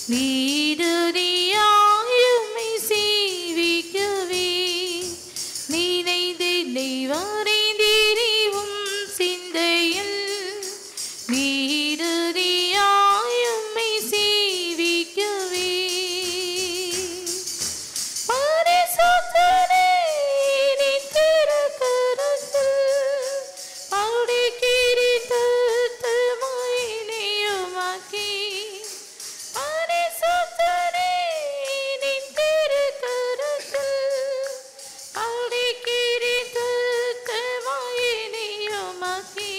நீடுதியாயுமை சேவிக்கவே நினைந்தென்னை வரைந்திரிவும் சிந்தையில் நீடுதியாயுமை சேவிக்கவே பரிசுத்தரே, நீ திருக்கரத்தில் அடிக்கிரித்தமாய் நீயுமாக்கி. பரிசுத்தரே, நீ திருக்கரத்தில் அடிக்கிரித்தமாய் நீயுமாக்கி.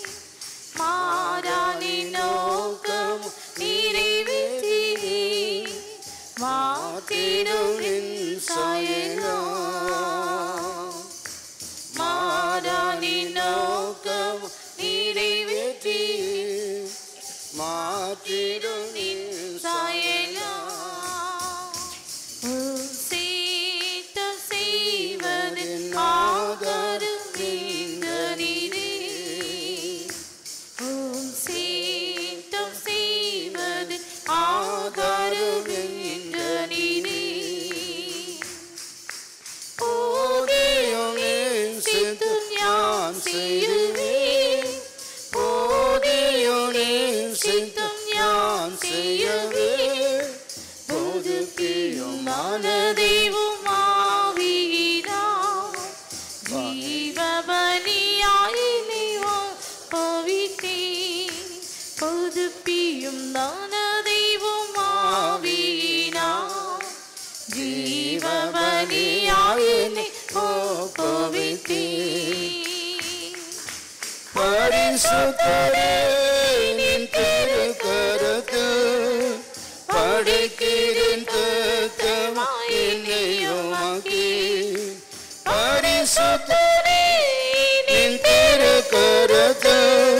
மாறானி நோக்கம் நிறைவேற்றியே மாத்திடும் என் சாயலாம் மாறானி நோக்கம் நிறைவேற்றி மாற்றிடும் நின் சாயலாம் உம் சீத்தம் செய்வதின் ஆகாரம் நீங்கனிரே உம் சீத்தம் செய்வதின் ஆகாரம் நீங்கனிரே போதியுமே சித்தும் ഞാൻ ചെയ്യുവേ പോതിയുണേ സിദ്ധം ഞാൻ ചെയ്യവേ പുതുക്കിയും മനദൈവം ആവീരാ ജീവബലിയായി നീവ പവിത്രേ പുതുപ്പിയും നാനദൈവം ആവീരാ ജീവബലിയായി നീ പവിത്രേ பரிசுத்தரே நின் திருக்கரத்து படைக்கிறேன் தத்தமாய் என்னையுமாக்கி பரிசுத்தரே நின் திருக்கரத்து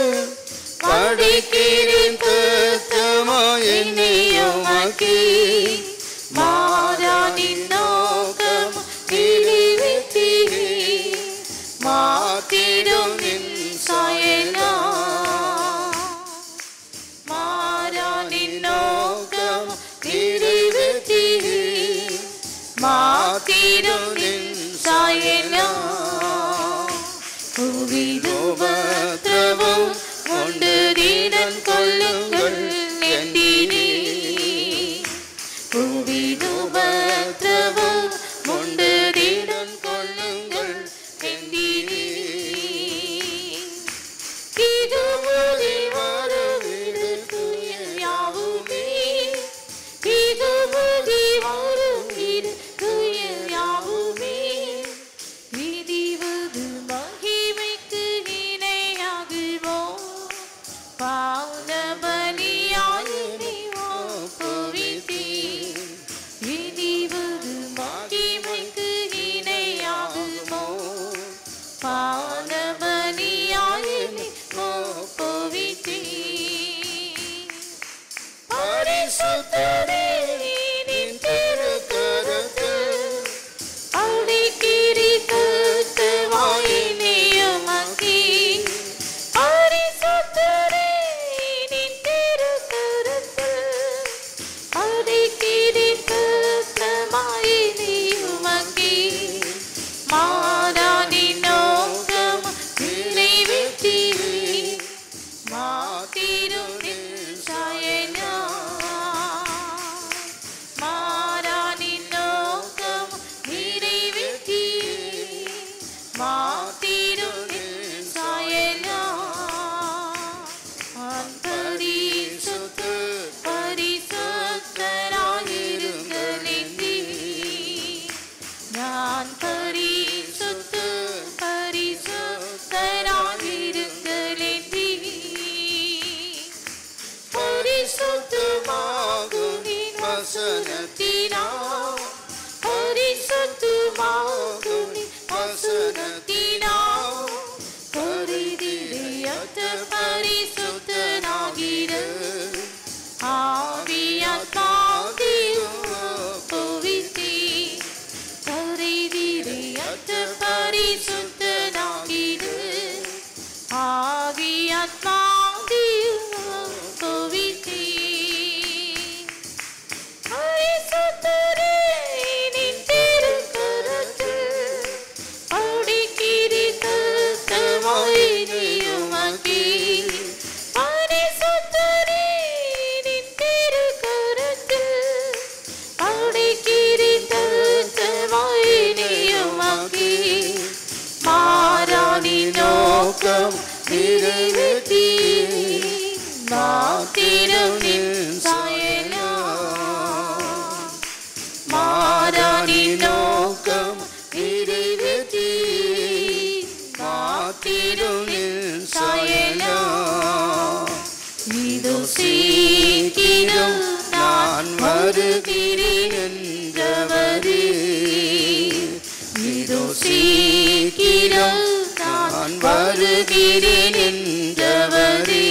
படைக்கிறேன் தத்தமாய் என்னையுமாக்கி மாறானின் நோக்கம் நிறைவேற்றியே மாத்திடும் நின் சாயலாம் மாறானின் நோக்கம் நிறைவேற்றியே மாத்திடும் நின் சாயலாம் புவிதுபத்திரவும் உண்டு தீடன் கொள்ளுங்கள் எந்தினே புவிதுபத்திரவும் உண்டு தீடன் கொள்ளுங்கள் எந்தினே இது முதல் வரவிடு துய யாவுமே இது முதல் வரவிடு துய யாவுமே விதிவது மகிமைக்கு இணையாகுமோ பாவபலியாயுமோ புவித்தே விதிவது மகிமைக்கு இணையாகுமோ பாவபலியாயுமோ புவித்தே பரிசுத்தரே நின் திருக்கரத்து அடிக்கிரி கத்தவாயினியமக்கி பரிசுத்தரே நின் திருக்கரத்தில் அடிக்கிரி கத்தவாயினியமக்கி மாறானி நோக்கம் நிறைவேற்றியே மாத்திரும் நின் சாயலாம் மாறானின் நோக்கம் நிறைவேற்றியே மாத்திரும் நின் சாயலாம் பரிசுத்த பரிசுத்தராயிருங்களே நான் பரிசுத்த பரிசுத்தராயிருங்களே பரிசுத்தமாகும் நின் வசனத்தினால் பரிசுத்தமாகும் நின் வசனத்தினால் பரிதிரியற்ற பரிசுத்தனாகிற ஆவியாத்தாதியும் புவித்தே பரிதிரியற்ற பரிசுத்தனாகிற ஆவியாத்மாதியும் புவித்தே வருகிறேன் என்றவரே இதோ சீக்கிரம் நான் வருகிறேன் என்றவரே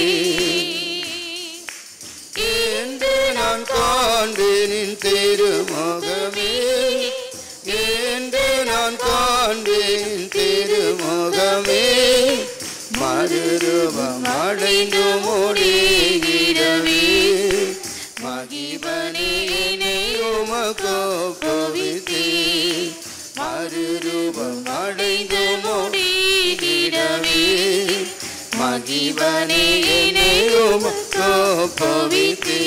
என்று நான் காண்பேனின் திருமுகமே என்று நான் காண்பேன் திருமுகமே மறுரூபம் அடைந்து முடிகிறவே மகிபனே உமக்கோ கோவித்தே மறுரூபம் அடைந்து முடிகிறவே மகிபனே உமக்கோ கோவித்தே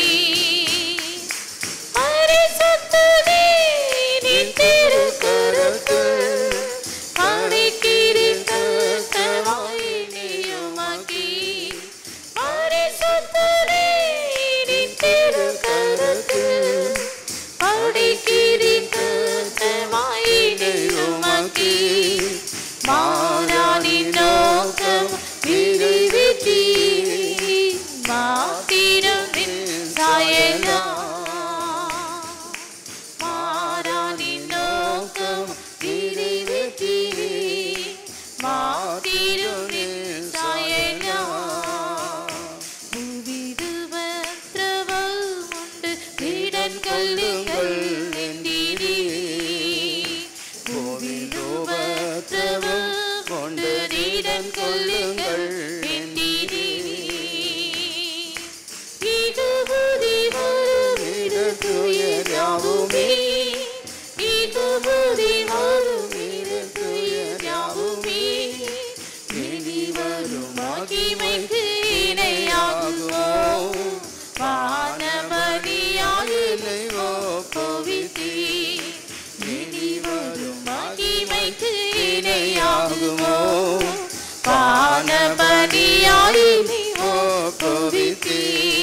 பரிசுத்தனே, நீ திருக்கரத்தில் படைக்கிறேன் கர்த்தராய் நீயுமாக்கி. பரிசுத்தனே, நீ திருக்கரத்தில் படைக்கிறேன் கர்த்தராய் நீயுமாக்கி. மாறானின் நோக்கம் நிறைவேற்றி மாத்திரம் நின் சாயலா மாறானின் நோக்கம் நிறைவேற்றி மாத்திரம் நின் சாயலா புவிதுவற்றவள் உண்டு வீடன் கொள்ளுங்கள் என்றீரே புவிதுவற்றவள் உண்டு வீடன் கொள்ளுங்கள் என்றீரே இது புதி வரும் துயராவுமே இது புதி வரும் துயராவுமே இனி வரும் மகிமைக்கு இணையாகுமோ வானபலியாய் என்னைவோ கோவித்தே இனி வரும் மகிமைக்கு இணையாகுமோ வானபலியாய் ஓ கோவித்தே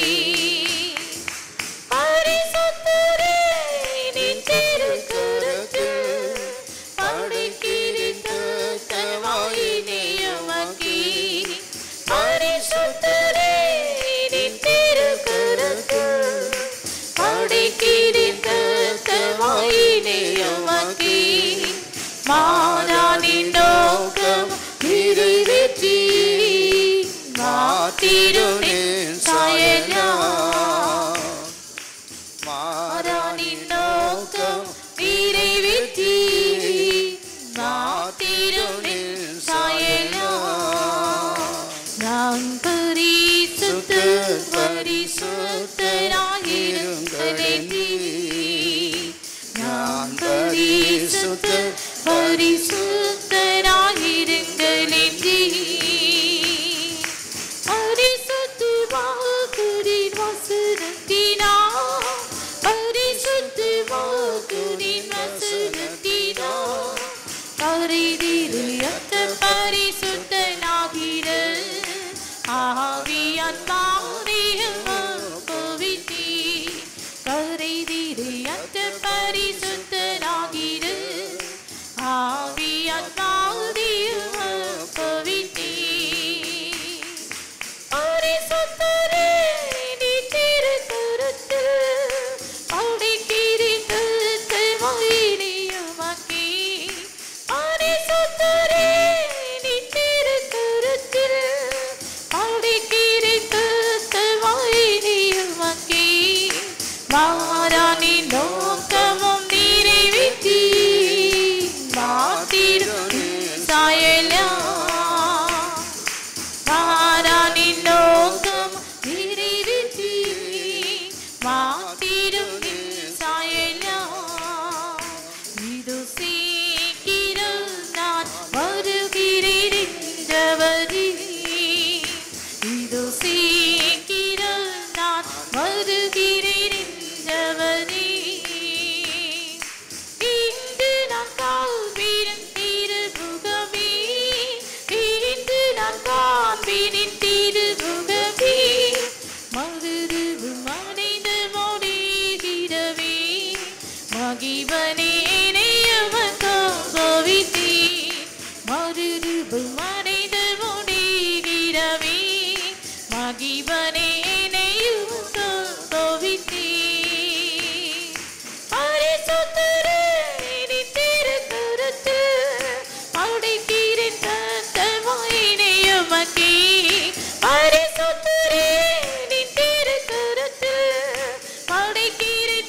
பரிசுத்தரே, நின் திருக்கரத்தில் படைக்கிறேன் கர்த்தராய் நீயுமாக்கி. பரிசுத்தரே, நின் திருக்கரத்தில் படைக்கிறேன் கர்த்தராய் நீயுமாக்கி. மாறானின் நோக்கம் நிறைவேற்றி மாத்திருந்தேன் சாயலா மாறானின் நோக்கம் நிறைவேற்றி மாத்திருந்தேன் சாயலா நான் பரிசுத்த பரிசுத்தராயிருங்களே நான் பரிசுத்த பரிசுத்தராயிருங்களே பரிசுத்த வாக்குரின் வசனத்தினா பரிசுத்த வாக்குரின் வசனத்தினா பரிதிரியத்த பரிசுத்தனாகிற ஆவியான் மாறியம் கோவித்தி கரைதிரியத்த பரிசுத்தனாகிற ஆவியான் மாறியம் கோவித்தி பரிசுத்தரே, நீ திருக்கரத்தில் படைக்கிறேன் கர்த்தராய் நீயுமாக்கி. பரிசுத்தரே, நீ திருக்கரத்தில் படைக்கிறேன் கர்த்தராய் நீயுமாக்கி. மாறானின் நோக்கமும் நிறைவேற்றி மாத்திரும் சாயலா மாறானின் நோக்கம் நிறைவேற்றி மாத்திரும் சாயலா இது சீக்கிரம் நான் வருகிறேன் என்றவரே இது சீக்கிரம் நான் வருகிறேன் என்றவரே இன்று நான் காண்பின் திருமுகமே இன்று நான் காண்பின் திருமுகமே மறுரூபம் அடைந்து முடிகிறவே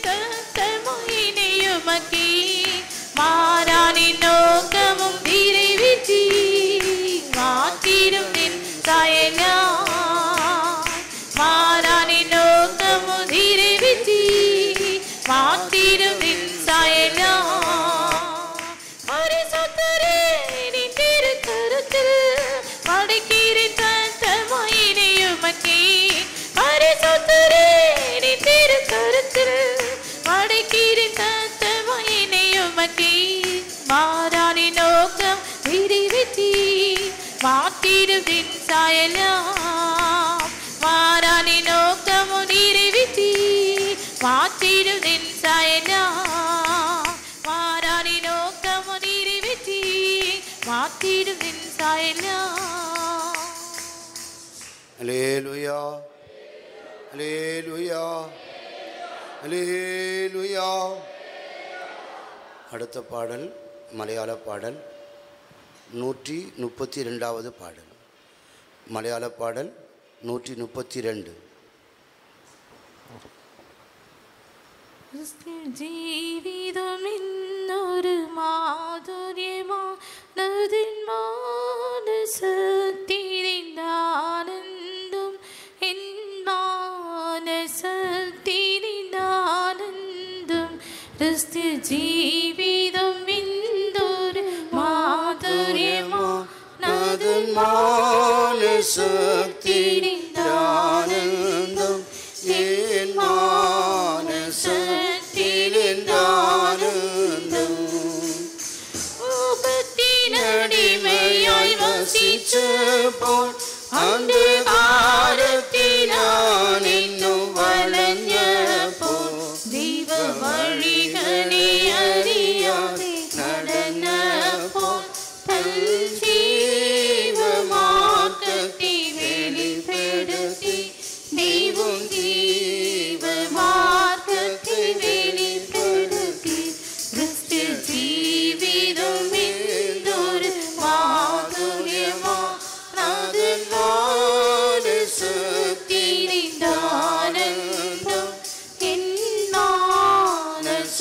தத்தமாயினையுமக்கே மாறானின் நோக்கமும் நிறைவேற்றி மாற்றிடும் நின் சாயலா மாறானின் நோக்கமும் நிறைவேற்றி மாற்றிடும் நின் சாயலா பரிசுத்தரே நீ திருக்கரத்தில் படைக்கிறேன் தத்தமாயினையுமக்கே பரிசுத்தரே நீ திருக்கரத்தில் படைக்கிறேன் தத்தமாயினையுமக்கே மாறானி நோக்கம் விரிவித்தி மாற்றிடுவின் சாயலாம் மாறானி நோக்கமும் நிறைவேற்றி மாற்றிடுவின் சாயலாம் மாறானி நோக்கமும் நிறைவேற்றி மாற்றிடுவின் சாயலாம் அலேலுயா அலேலுயா அலேலுயா அடுத்த பாடல் மலையாள பாடல் நூற்றி முப்பத்தி ரெண்டாவது பாடல் மலையாள பாடல் நூற்றி முப்பத்தி ரெண்டு ജീവിതം ഇന്നൊരു മാധുര്യമാനതിൻ മാനസത്തിരിന്താനന്ദം എൻ മാനസത്തിരിന്താനന്ദം ക്രിസ്തു ജീവിതം ഇന്നൊരു മാധുര്യമാ நாதன் மானசத்திரிந்தானந்தம் ஏன் மானசத்திரிந்தானந்தம் അടിമയായി വസിച്ചപ്പോൾ അന്ധകാരത്തിലാണെന്നു വലഞ്ഞപ്പോൾ ദൈവ വഴികളെ അറിയാതെ നടന്നപ്പോൾ തൻ ജീവമാർഗത്തെ വെളിപ്പെടുത്തി ദൈവം ജീവമാർഗത്തെ വെളിപ്പെടുത്തി ക്രിസ്തു ജീവിതം എന്തൊരു മാധുര്യമോ നാഥൻ മാനസത്തിരിന്താനന്ദം എൻ മാനസ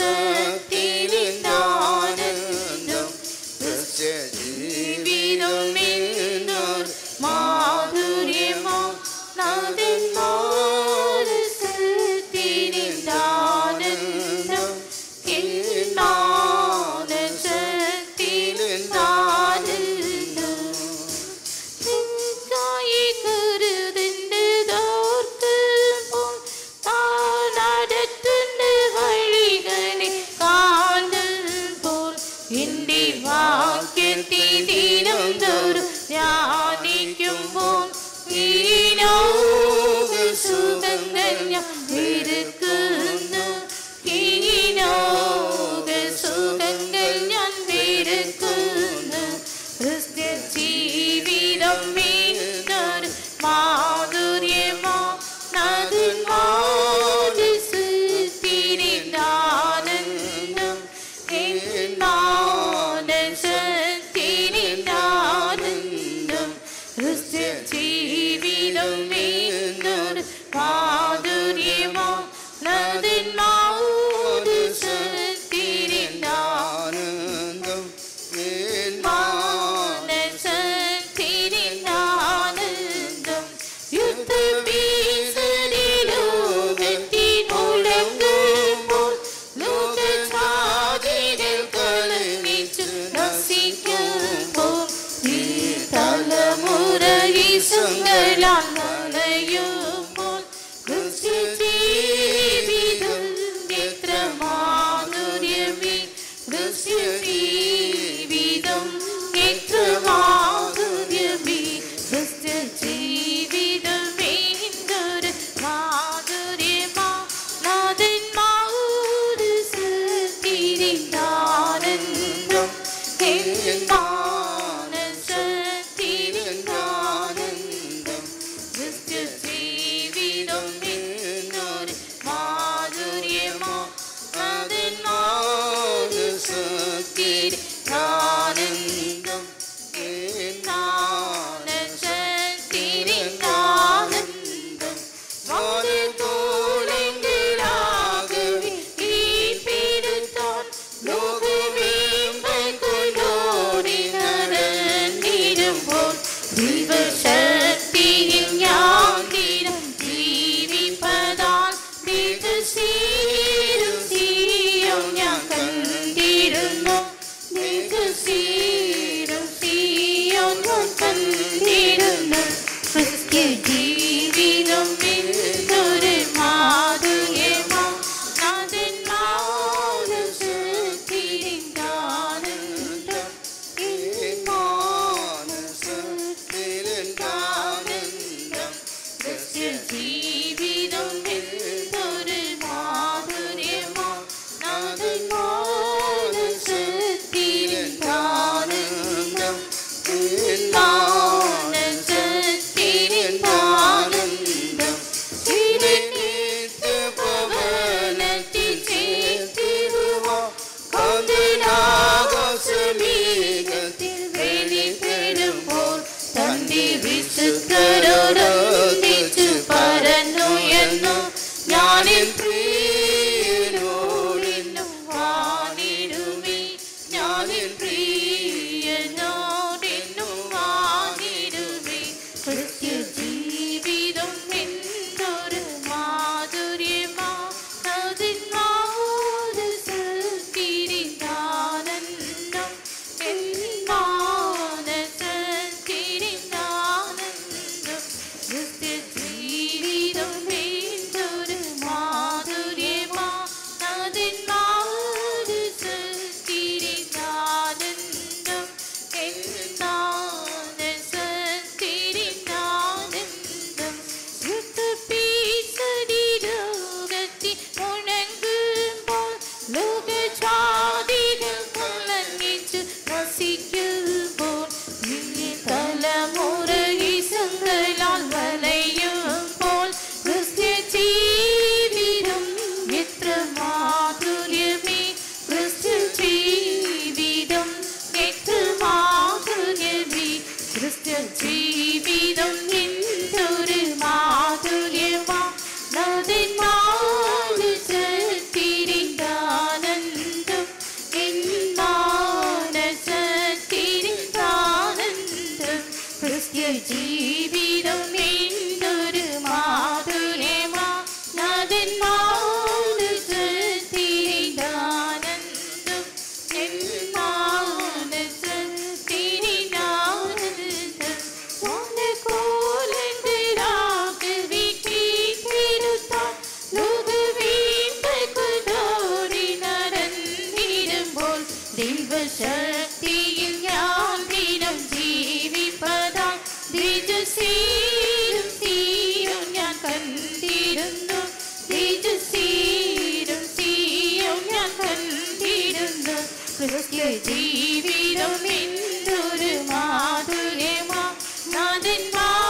தெய்வ சக்தியில் யான் தினம் ജീവിപ്പതാം ദ്വിജസീരും സീയും ഞാൻ കണ്ടിരുന്നു ദ്വിജസീരും സീയും ഞാൻ കണ്ടിരുന്നു ക്രിസ്ത്യ ജീവിതം എന്തൊരു മാധുര്യമാ നാഥൻ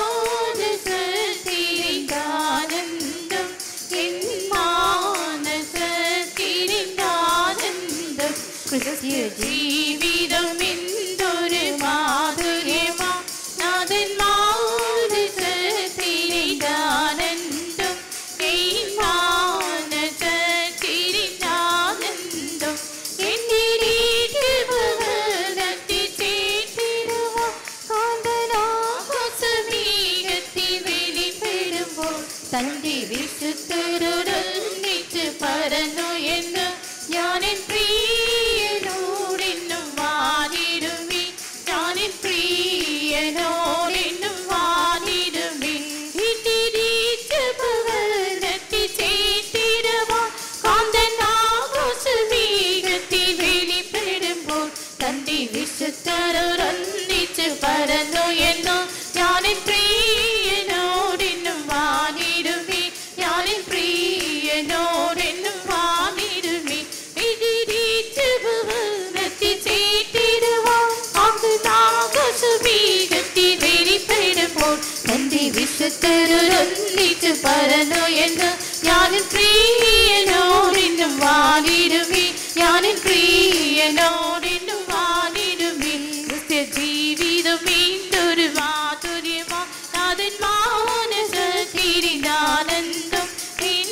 മാനസത്തിരിക്കാനന്ദം എൻ മാനസത്തിരിക്കാനന്ദം ക്രിസ്ത്യ ജീവിതം എന്തൊരു മാധുര്യമാ നാഥൻ മാനസത്തിരിക്കാനന്ദം എൻ മാനസത്തിരിക്കാനന്ദം എന്റെ ഭവനത്തിൽ ചേർത്തിടുവാ കാന്തനാഹസമീകത്തിൽ വെളിപ്പെടുമ്പോൾ തന്റെ വിശുദ്ധരൊന്നിച്ച് പറന്നു എന്ന് ഞാനെൻ പ്രിയനോടെന്നും വാനിടുമി ഞാനെൻ പ്രിയനോടെന്നും വാനിടുമി ഇട്ടിരിച്ച ഭവനത്തിൽ ചേർത്തിടുവാ കാന്തനാഹസമീകത്തിൽ വെളിപ്പെടുമ്പോൾ തന്റെ വിശുദ്ധരൊന്നിച്ച് പറന്നു എന്നു ഞാനെൻ പ്രിയനോടെന്നും വാനിടുമി ഞാനെൻ പ്രിയനോടെന്നും വാനിടുമി ഇതിരിച്ച് ഭവനത്തിൽ ചേർത്തിടുവാൻ ആകാശമീകത്തിൽ വെളിപ്പെടുമ്പോൾ തന്റെ വിശുദ്ധരൊന്നിച്ച് പറന്നു എന്ന് ഞാനെൻ പ്രിയനോടെന്നും വാനിടുമി ഞാനെൻ പ്രിയനോടെന്നും വാനിടുമി ക്രിസ്ത്യ ജീവിതം വീണ്ടൊരു മാധുര്യമാ നാഥൻ മാനസത്തിരിനാനന്ദം എൻ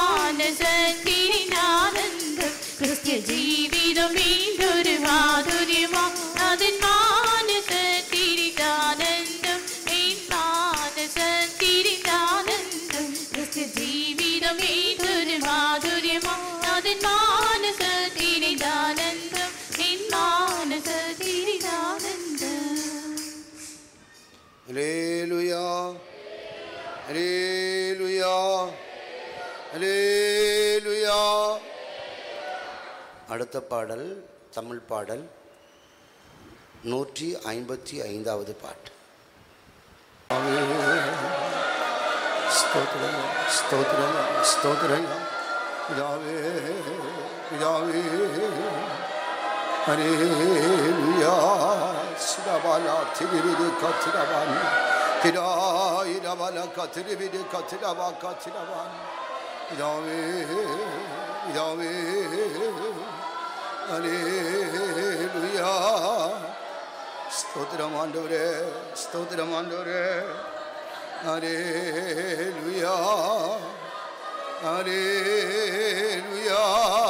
മാനസത്തിരിനാനന്ദം ക്രിസ്ത്യ ജീവിതം വീണ്ടൊരു മാധുര്യമാ നാഥൻ മാനസത്തിരിനാനന്ദം എൻ മാനസത്തിരിനാനന്ദം ക്രിസ്ത്യ ജീവിതം വീണ്ടൊരു മാധുര്യമാ നാഥൻ മാനസത്തിരിനാനന്ദം എൻ മാനസത്തിരിനാനന്ദം ഹല്ലേലൂയാ ഹല്ലേലൂയാ ஹல்லேலூயா அடுத்த பாடல் தமிழ் பாடல் நூற்றி ஐம்பத்தி ஐந்தாவது பாட்டு ஸ்தோத்திரம் ஸ்தோத்திரம் ஸ்தோத்திரம் பிதாவே பிதாவே ஹரேலுயா சிரபாலா திரிவிடு கத்திரவான் திராயிரவல கத்திரிவிடு கத்திரவா கத்திரவான் பிதாவே பிதாவே ஹரேலுயா ஸ்தோத்திரம் ஆண்டவரே ஸ்தோத்திரம் ஆண்டவரே ஹரேலுயா ஹரேலுயா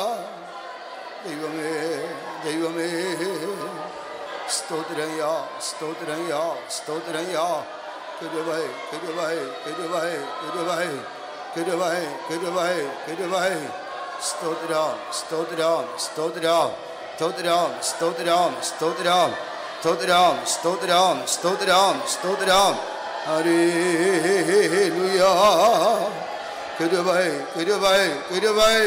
ദൈവമേ ദൈവമേ സ്തോത്രയ്യാ സ്തോത്രയ്യാ സ്തോത്രയ്യാ കരുവൈ കരുവൈ കരുവൈ കരുവൈ കരുവൈ കരുവൈ കരുവൈ സ്തോത്രം സ്തോത്രം സ്തോത്രം സ്തോത്രം സ്തോത്രം സ്തോത്രം സ്തോത്രം സ്തോത്രം സ്തോത്രം സ്തോത്രം ഹരേലുയാ കരുവൈ കരുവൈ കരുവൈ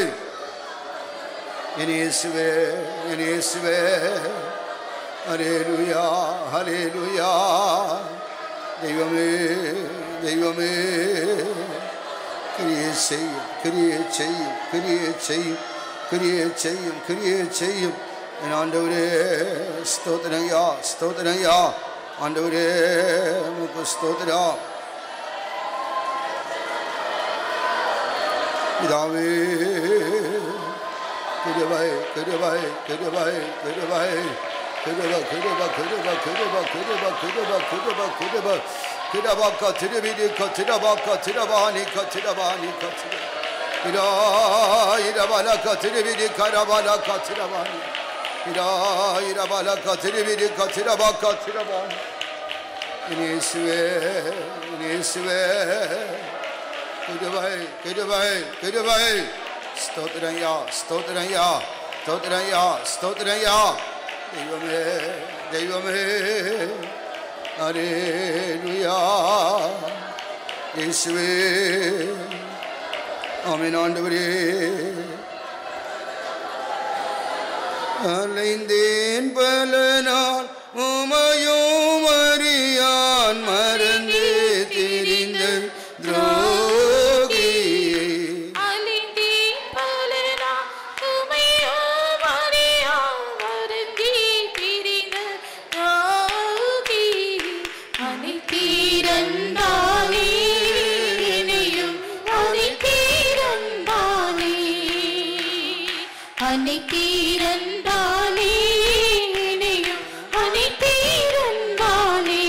ഇനീസുവേ ഇനീസുവേ ഹരേലുയാ ഹരേലുയാ ദൈവമേ ദൈവമേ ക്രിയ ചെയ്യും ക്രിയ ചെയ്യും ക്രിയ ചെയ്യും ക്രിയ ചെയ്യും ക്രിയ ചെയ്യും என் ஆண்டவரே ஸ்தோத்திரங்கயா ஸ்தோத்திரங்கயா ஆண்டவரே உமக்கு ஸ்தோத்திரம் பிதாவே கிருபை கிருபை கிருபை கிருபை கிருப கிருப கிருப கிருப கிருப கிருப கிருப கிருப கிரபாக்க திருவிதி கத்திரபாக்க திரபாணி கத்திரபாணி கத்திர இரவலக்க திருவிதி கரவலக்க திரபாணி இரவலக்க திருவிதி கத்திரபாக்க திரபாணி இனேசுவே இனேசுவே கிருபை கிருபை கிருபை ஸ்தோத்திரய்யா ஸ்தோத்திரய்யா ஸ்தோத்திரய்யா ஸ்தோத்திரய்யா தெய்வமே தெய்வமே அரேலுயா இயேசுவே ஆமென் ஆண்டவரே அலைந்தேன் பல நாள் உமையும் அறியான் மறந்து திரிந்த துரோகியே அலைந்தேன் பல நாள் உமையும் அறியான் வருந்தி திரிந்த துரோகி. அனைத்தீரந்தானே என்னையும் அனைத்தீரந்தானே. அனைத்தீரந்தானே என்னையும் அனைத்தீரந்தானே.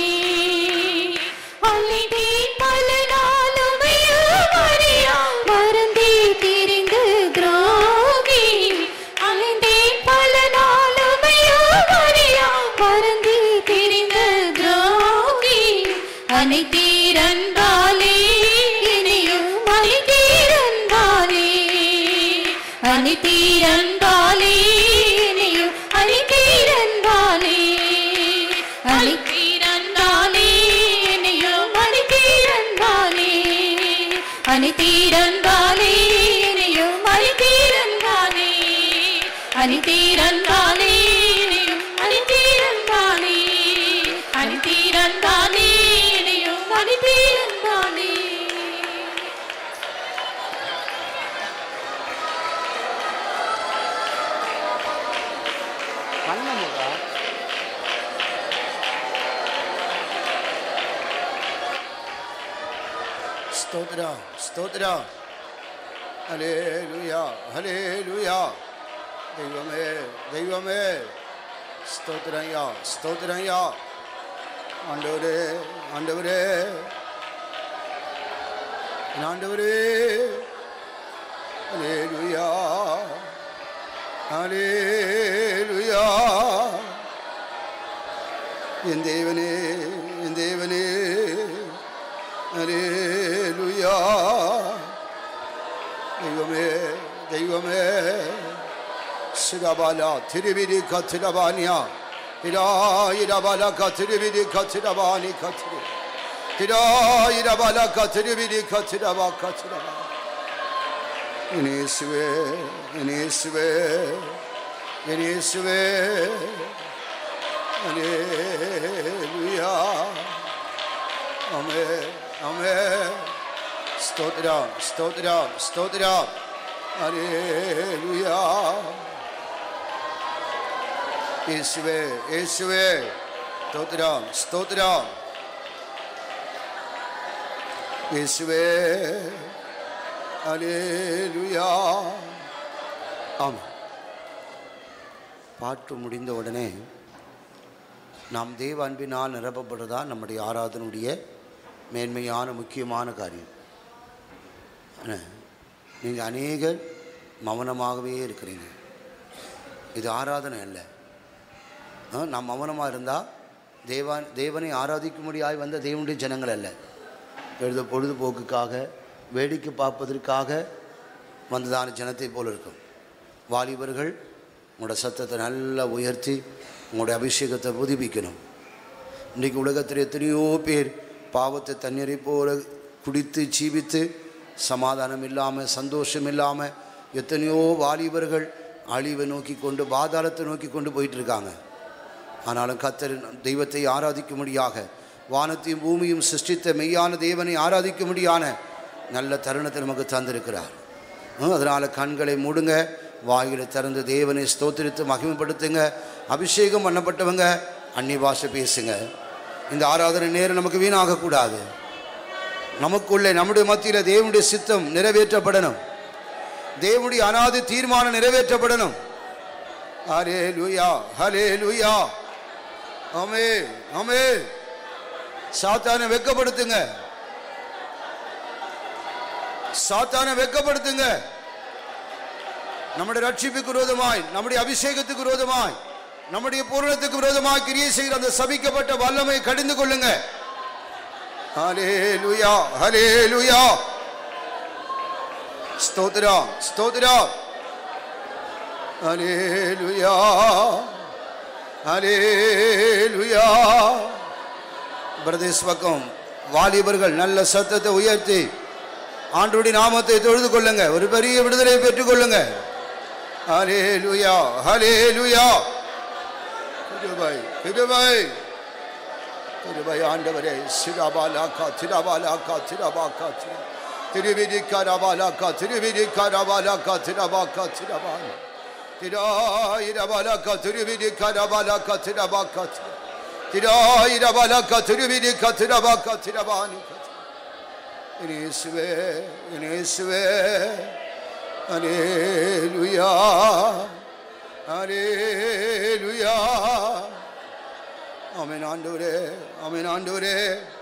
அலைந்தேன் பல நாள் உமையும் அறியான் வருந்தி திரிந்த துரோகி. அலைந்தேன் பல நாள் உமையும் அறியான் வருந்தி திரிந்த துரோகி. அனைத்தீரந்தாலே இனியும் அனைத்தீரந்தாலே அனைத்தீரந்தாலே இனியும் அனைத்தீரந்தாலே அனைத்தீரந்தாலே இனியும் அனைத்தீரந்தாலே அனைத்தீரந்தாலே இனியும் அனைத்தீரந்தாலே அனைத்தீரந்தாலே இனியும் அனைத்தீரந்தாலே அனைத்தீரந்தாலே இனியும் அனைத்தீரந்தாலே கண்ணமுகா ஸ்தோத்ரா ஸ்தோத்ரா ஹலேலுயா ஹலேலுயா தெய்வமே தெய்வமே ஸ்தோத்ரையா ஸ்தோத்ரையா ஆண்டவரே ஆண்டவரே என் ஆண்டவரே ஹலேலுயா ஹலேலுயா என் தேவனே என் தேவனே ஹலேலுயா தெய்வமே தெய்வமே சிரபாலா திருவிதி கத்திரபானியா திராயிரபாலா கத்திருவிதி கத்திரபானி கத்திரி திராயிரபாலா கத்திருவிதி கத்திரபா கத்திரபா இனேசுவே இனேசுவே இனேசுவே Alleluia. Amen. Amen. ஸ்தோத்ரம் ஸ்தோத்ரம் ஸ்தோத்ரம் அலேலுயா இயேசுவே இயேசுவே ஸ்தோத்ரம் ஸ்தோத்ரம் இயேசுவே அலேலுயா ஆமாம் பாட்டு முடிந்த உடனே நாம் தேவ அன்பினால் நிரப்பப்படுறதா நம்முடைய ஆராதனுடைய மேன்மையான முக்கியமான காரியம் நீங்கள் அநேகர் மௌனமாகவே இருக்கிறீங்க இது ஆராதனை அல்ல ஆ, நாம் மௌனமாக இருந்தால் தேவா தேவனை ஆராதிக்கும்படியாய் வந்த தேவனுடைய ஜனங்கள் அல்ல எழுத பொழுதுபோக்குக்காக வேடிக்கை பார்ப்பதற்காக வந்ததான ஜனத்தை போல இருக்கும் வாலிபர்கள் உங்களோட சத்தத்தை நல்லா உயர்த்தி உங்களுடைய அபிஷேகத்தை புதுப்பிக்கணும் இன்றைக்கு உலகத்தில் எத்தனையோ பேர் பாவத்தை தண்ணீரை போல குடித்து ஜீவித்து சமாதானம் இல்லாமல் சந்தோஷம் இல்லாமல் எத்தனையோ வாலிபர்கள் அழிவை நோக்கி கொண்டு பாதாளத்தை நோக்கி கொண்டு போயிட்டு இருக்காங்க ஆனாலும் கத்தர் தெய்வத்தை ஆராதிக்கும்படியாக வானத்தையும் பூமியும் சிருஷ்டித்த மெய்யான தேவனை ஆராதிக்கும்படியான நல்ல தருணத்தை நமக்கு தந்திருக்கிறார் அதனால் கண்களை மூடுங்க வாயிலை திறந்து தேவனை ஸ்தோத்திரித்து மகிமைப்படுத்துங்க அபிஷேகம் பண்ணப்பட்டவங்க அன்னி பாஷை பேசுங்க இந்த ஆராதனை நேரம் நமக்கு வீணாகக்கூடாது நமக்குள்ளே நம்முடைய மத்தியில் தேவனுடைய சித்தம் நிறைவேற்றப்படணும் தேவனுடைய அனாதி தீர்மானம் நிறைவேற்றப்படணும் ஹரே லூயா ஹரே லூயா அமே அமே சாத்தானை வெக்கப்படுத்துங்க சாத்தானை வெக்கப்படுத்துங்க நம்முடைய ரட்சிப்புக்கு விரோதமாய் நம்முடைய அபிஷேகத்துக்கு விரோதமாய் நம்முடைய பூரணத்துக்கு விரோதமாய் கிரியை செய்கிற அந்த சபிக்கப்பட்ட வல்லமை கடிந்து கொள்ளுங்க ஹalleluya ஹalleluya ஸ்தோத்திரம் ஸ்தோத்திரம் ஹalleluya ஹalleluya பிரதேஷ் பக்கம் வாலிபர்கள் நல்ல சத்தத்தை உயர்த்தி ஆண்டோடைய நாமத்தை தொழுது கொள்ளுங்க ஒரு பெரிய விடுதலை பெற்றுக் கொள்ளுங்க ஹalleluya ஹalleluya கிருபை கிருபை கிருபை ஆண்டவரே சிரபாலாக்கா சிரபாலாக்கா சிரபாக்கா சிர திருவிதி கரபாலாக்கா திருவிதி கரபாலாக்கா சிரபாக்கா சிரபால திராயிரபாலாக்கா திருவிதி கரபாலாக்கா சிரபாக்கா சிர திராயிரபாலாக்கா திருவிதி கத்திரபாக்கா சிரபானி இயேசுவே இயேசுவே Alleluia. Alleluia. ஆமென் ஆண்டவரே ஆமென் ஆண்டவரே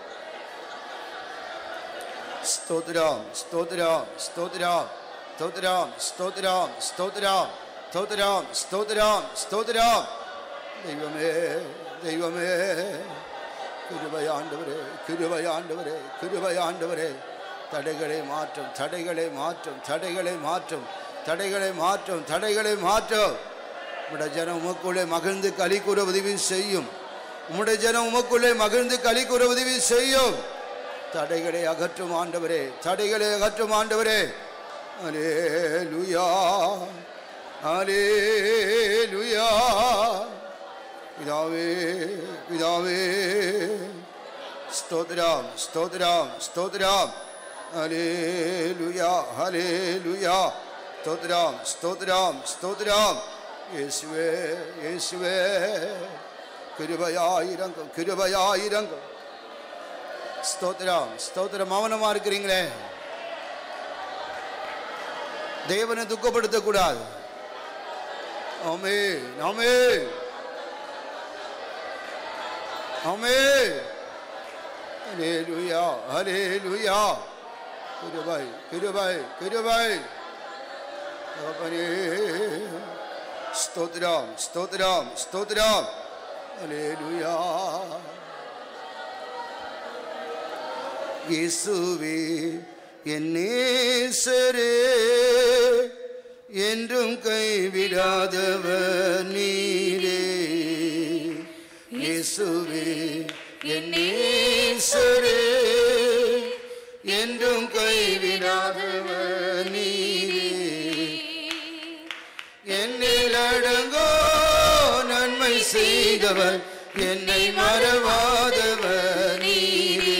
ஸ்தோத்ரம் ஸ்தோத்ரம் ஸ்தோத்ரம் ஸ்தோத்ரம் ஸ்தோத்ரம் ஸ்தோத்ரம் ஸ்தோத்ரம் ஸ்தோத்ரம் ஸ்தோத்ரம் தெய்வமே தெய்வமே கிருபை ஆண்டவரே கிருபை ஆண்டவரே கிருபை ஆண்டவரே தடைகளை மாற்றும் தடைகளை மாற்றும் தடைகளை மாற்றும் தடைகளை மாற்றும் தடைகளை மாற்றும் உம்முடைய ஜனம் உமக்குள்ளே மகிழ்ந்து களி கூற உதவி செய்யும் உம்முடைய ஜனம் உமக்குள்ளே மகிழ்ந்து களி கூற உதவி செய்யும் தடைகளை அகற்றும் ஆண்டவரே தடைகளை அகற்றும் ஆண்டவரே அலே லுயா அலே லுயா பிதாவே பிதாவே ஸ்தோத்ரம் ஸ்தோத்ரம் ஸ்தோத்ரம் ஹalleluya ஹalleluya ஸ்தோத்ரம் ஸ்தோத்ரம் ஸ்தோத்ரம் இயேசுவே இயேசுவே கிருபையாயிரங்கும் கிருபையாயிரங்கும் ஸ்தோத்ரம் ஸ்தோத்ரம் மௌனமா இருக்கிறீங்களே தேவனை துக்கப்படுத்தக்கூடாது ஆமே ஆமே ஆமே ஹalleluya ஹalleluya கிருபை கிருபை கிருபை தகப்பனே ஸ்தோத்ரம் ஸ்தோத்ரம் ஸ்தோத்ரம் ஹalleluya இயேசுவே என் நேசரே என்றும் கைவிடாதவர் நீரே இயேசுவே என் நேசரே என்றும் கைவிடாதவர் நீரே என்னில் அடங்கோ நன்மை செய்தவர் என்னை மறவாதவர் நீரே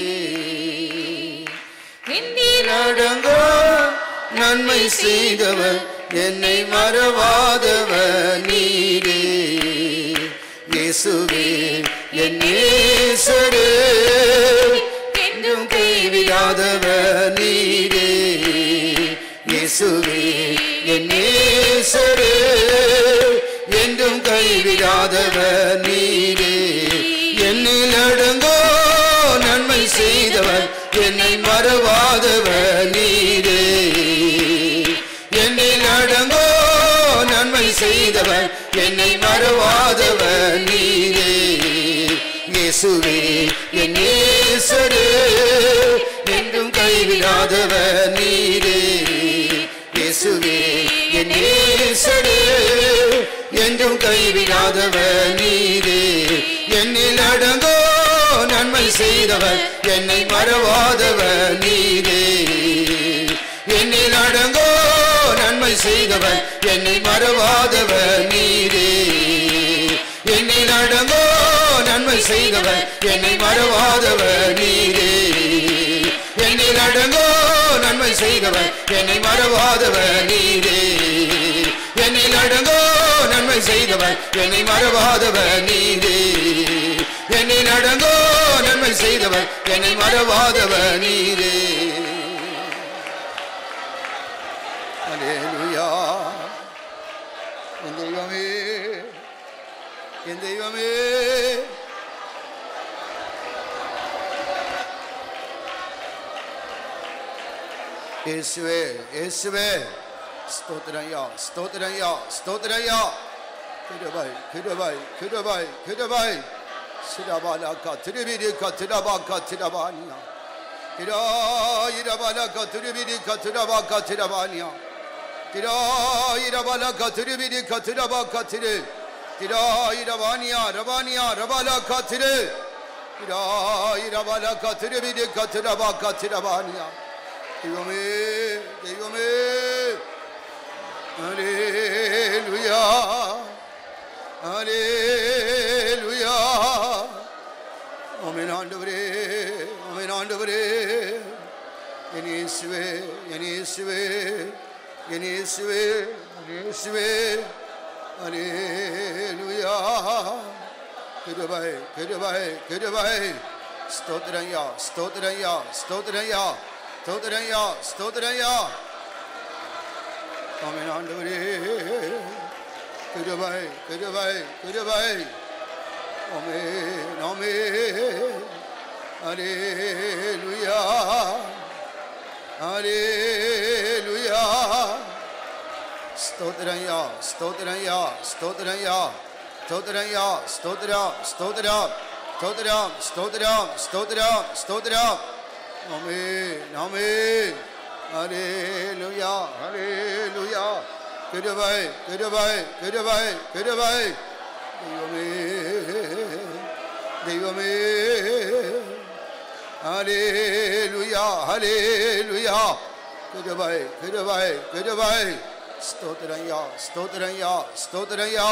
எண்ணீர் அடங்கோ நன்மை செய்தவர் என்னை மறவாதவர் நீரே இயேசுவே என் நேசரே என்றும் கைவிடாதவர் நீரே இயேசுவே என் நேசரே என்றும் கைவிடாதவர் நீரே என்னில் அடங்கோ நன்மை செய்தவர் என்னை மறவாதவர் நீரே என்னில் அடங்கோ நன்மை செய்தவர் என்னை மறவாதவர் நீரே இயேசுவே என் நேசரே என்றும் கைவிடாதவர் நீரே இயேசுவே என் நேசரே என்றும் கைவிடாதவர் நீரே என்னில் அடங்கோ நன்மை செய்தவர் என்னை மறவாதவர் நீரே என்னில் அடங்கோ நன்மை செய்தவர் என்னை மறவாதவர் நீரே என்னில் அடங்கோ நன்மை செய்தவர் என்னை மறவாதவர் நீரே என்னில் அடங்கோ நன்மை செய்தவர் என்னை மறவாதவர் நீரே என்னில் அடங்கோ நன்மை செய்தவர் என்னை மறவாதவர் நீரே என்னில் அடங்கோ நன்மை செய்தவர் என்னை மறவாதவர் நீரே அல்லேலூயா என் தெய்வமே என் தெய்வமே இயேசுவே இயேசுவே ஸ்தோத்திரய்யா ஸ்தோத்திரய்யா ஸ்தோத்திரய்யா கிருபை கிருபை கிருபை கிருபை சிரபாலாக்கா திருவிரிக்கா திரபாக்கா திரபானியா திராயிரபாலக்கா திருவிரிக்கா திரபாக்கா திரபானியா திராயிரபாலக்கா திருவிரிக்கா திரபாக்கா திரு திராயிரவானியா ரவானியா ரபாலாக்கா திரு திராயிரபாலக்கா திருவிரிக்கா திரபாக்கா திரபானியா தெய்வமே தெய்வமே இயேசுவே என் இயேசுவே என் இயேசுவே என் இயேசுவே அல்லேலூயா கிருபை கிருபை கிருபை ஸ்தோத்திரய்யா ஸ்தோத்திரய்யா ஸ்தோத்திரய்யா ஸ்தோத்திரய்யா ஸ்தோத்திரய்யா ஆமென் ஆண்டவரே கிருபை கிருபை கிருபை ஆமென் ஆமென் அல்லேலூயா அல்லேலூயா ஸ்தோத்திரய்யா ஸ்தோத்திரய்யா ஸ்தோத்திரய்யா ஸ்தோத்திரய்யா ஸ்தோத்திரம் ஸ்தோத்திரம் ஸ்தோத்திரம் ஸ்தோத்திரம் ஸ்தோத்திரம் ஸ்தோத்திரம் ஆமே நாமே ஹalleluya ஹalleluya கிருபை கிருபை கிருபை கிருபை தெய்வமே தெய்வமே ஹalleluya ஹalleluya கிருபை கிருபை கிருபை ஸ்தோத்திரய்யா ஸ்தோத்திரய்யா ஸ்தோத்திரய்யா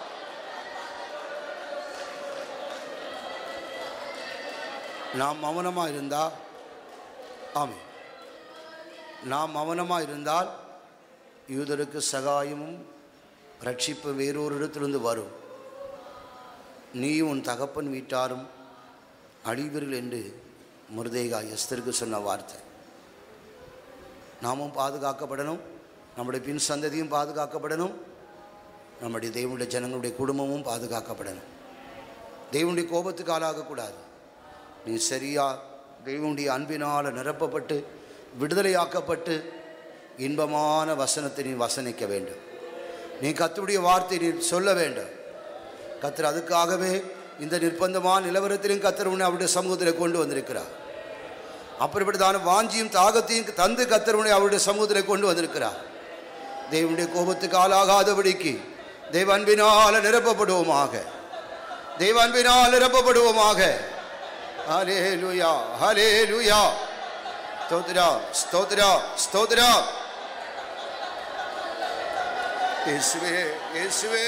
நாம் மௌனமாக இருந்தால் ஆமே நாம் மௌனமாக இருந்தால் யூதருக்கு சகாயமும் ரட்சிப்பு வேறொரு இடத்திலிருந்து வரும் நீயும் உன் தகப்பன் வீட்டாரும் அழிவீர்கள் என்று முருதேகா எஸ்தருக்கு சொன்ன வார்த்தை நாமும் பாதுகாக்கப்படணும் நம்முடைய பின் சந்ததியும் பாதுகாக்கப்படணும் நம்முடைய தேவனுடைய ஜனங்களுடைய குடும்பமும் பாதுகாக்கப்படணும் தேவனுடைய கோபத்துக்கு ஆளாகக்கூடாது நீ சரியா தெய்வனுடைய அன்பினால் நிரப்பப்பட்டு விடுதலையாக்கப்பட்டு இன்பமான வசனத்தை நீ வசனிக்க வேண்டும் நீ கத்துடைய வார்த்தை நீ சொல்ல வேண்டும் கத்தர் அதுக்காகவே இந்த நிர்பந்தமான நிலவரத்திலும் கத்தர் உன்னை அவருடைய சமூகத்தில் கொண்டு வந்திருக்கிறார் அப்படிப்பட்டதான வாஞ்சியும் தாகத்தையும் தந்து கத்தர் உன்னை அவருடைய சமூகத்தில் கொண்டு வந்திருக்கிறார் தேவனுடைய கோபத்துக்கு ஆளாகாதபடிக்கு தெய்வ அன்பினால் நிரப்பப்படுவோமாக தெய்வ அன்பினால் நிரப்பப்படுவோமாக ஹலே லூயா ஹலே லூயா ஸ்தோத்ரா ஸ்தோத்ரா ஸ்தோத்ரா இயேசுவே இயேசுவே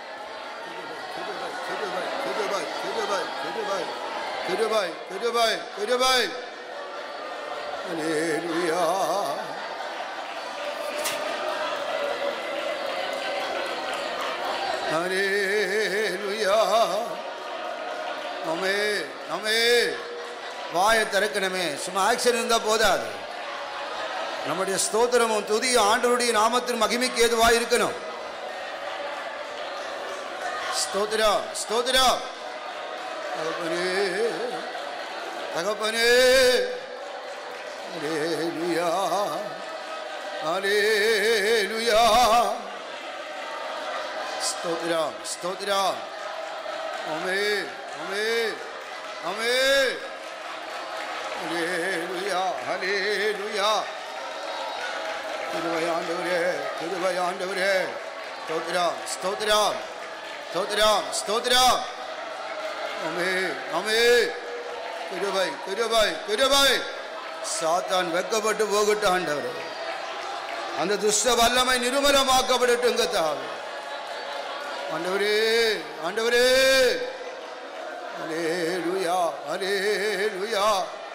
கிருபை கிருபை கிருபை கிருபை கிருபை கிருபை கிருபை ஹalleluya ஹalleluya ஆமே ஆமே வாயை திறக்கணுமே சும்மா ஆக்ஷன் இருந்தால் போதாது நம்முடைய ஸ்தோத்திரமும் துதியும் ஆண்டவருடைய நாமத்தின் மகிமைக்கு ஏதுவாக இருக்கணும் ஸ்தோத்திரா ஸ்தோத்திரா தகப்பனே தகப்பனே அலேலுயா அலேலுயா ஸ்தோத்திரா ஸ்தோத்திரா அமே அமே அமே அலேலுயா அலேலுயா திருவையாண்டவரே திருவையாண்டவரே ஸ்தோத்திரம் ஸ்தோத்திரம் ஸ்தோத்திரம் ஸ்தோத்திரம் அமே அமே கிருபை கிருபை கிருபை சாத்தான் வெக்கப்பட்டு போகட்டும் ஆண்டவரே அந்த துஷ்ட வல்லமை நிருமலமாக்கப்படட்டும் தாவே ஆண்டவரே ஆண்டவரே அலேலுயா அலேலுயா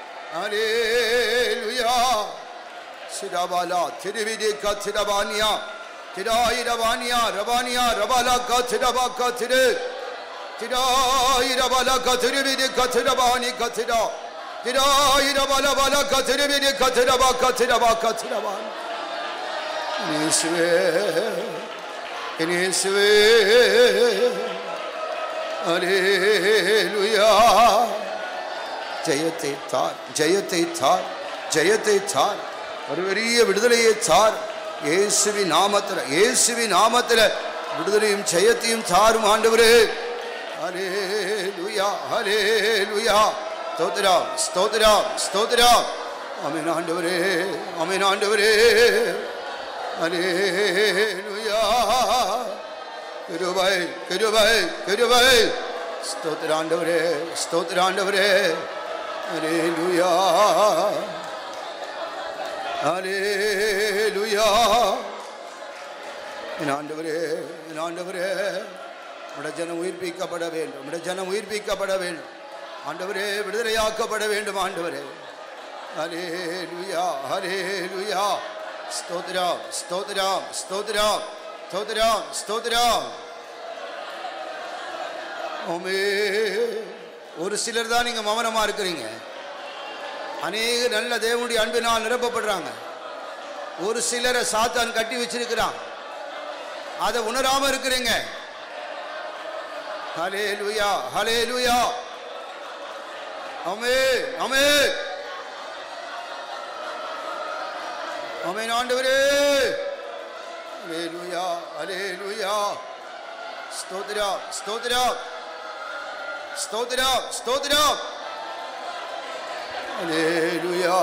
அலேலுயா சிரபாலா திருவிதி கச்சிரபானியா திராய் ரபானியா ரபானியா ரபாலா கச்சிரபா கச்சிரு திராய் ரபாலா கச்சிருவிதி கச்சிரபானி கச்சிரா திராய் ரபாலா பாலா கச்சிருவிதி கச்சிரபா கச்சிரபா கச்சிரபானி இயேசுவே இயேசுவே அலேலுயா ஜெயத்தை தார் ஜெயத்தை தார் ஜெயத்தை தார் ஒரு பெரிய விடுதலையை தார் இயேசுவி நாமத்தில் இயேசுவி நாமத்தில் விடுதலையும் ஜெயத்தையும் தாரும் ஆண்டவரே ஹலே லுயா ஹலே லுயா ஸ்தோத்திரம் ஸ்தோத்திரம் ஸ்தோத்திரம் அமீன் ஆண்டவரே அமீன் ஆண்டவரே ஹலே லுயா கிருபை கிருபை கிருபை ஸ்தோத்திராண்டவரே ஸ்தோத்திராண்டவரே ஹalleluya ஹalleluya என் ஆண்டவரே என் ஆண்டவரே உடைய ஜனம் உயிர்ப்பிக்கப்பட வேண்டும் உடைய ஜனம் உயிர்ப்பிக்கப்பட வேண்டும் ஆண்டவரே விடுதலையாக்கப்பட வேண்டும் ஆண்டவரே ஹalleluya ஹalleluya ஸ்தோத்திரம் ஸ்தோத்திரம் ஸ்தோத்திரம் ஸ்தோத்திரம் ஸ்தோத்திரம் ஓமே ஒரு சிலர் தான் நீங்க மௌனமா இருக்கிறீங்க அநேக நல்ல தேவனுடைய அன்பினால் நிரப்பப்படுறாங்க ஒரு சிலரை சாத்தான் கட்டி வச்சிருக்கிறான் அதை உணராம இருக்கிறீங்க ஹலே லுயா ஹலே லுயா அமே அமே அமேன் ஆண்டவரே ஹலே லுயா ஹலே லுயா ஸ்தோத்ரா ஸ்தோத்ரா ஸ்தோத்ரா ஸ்தோத்ரா ஹalleluya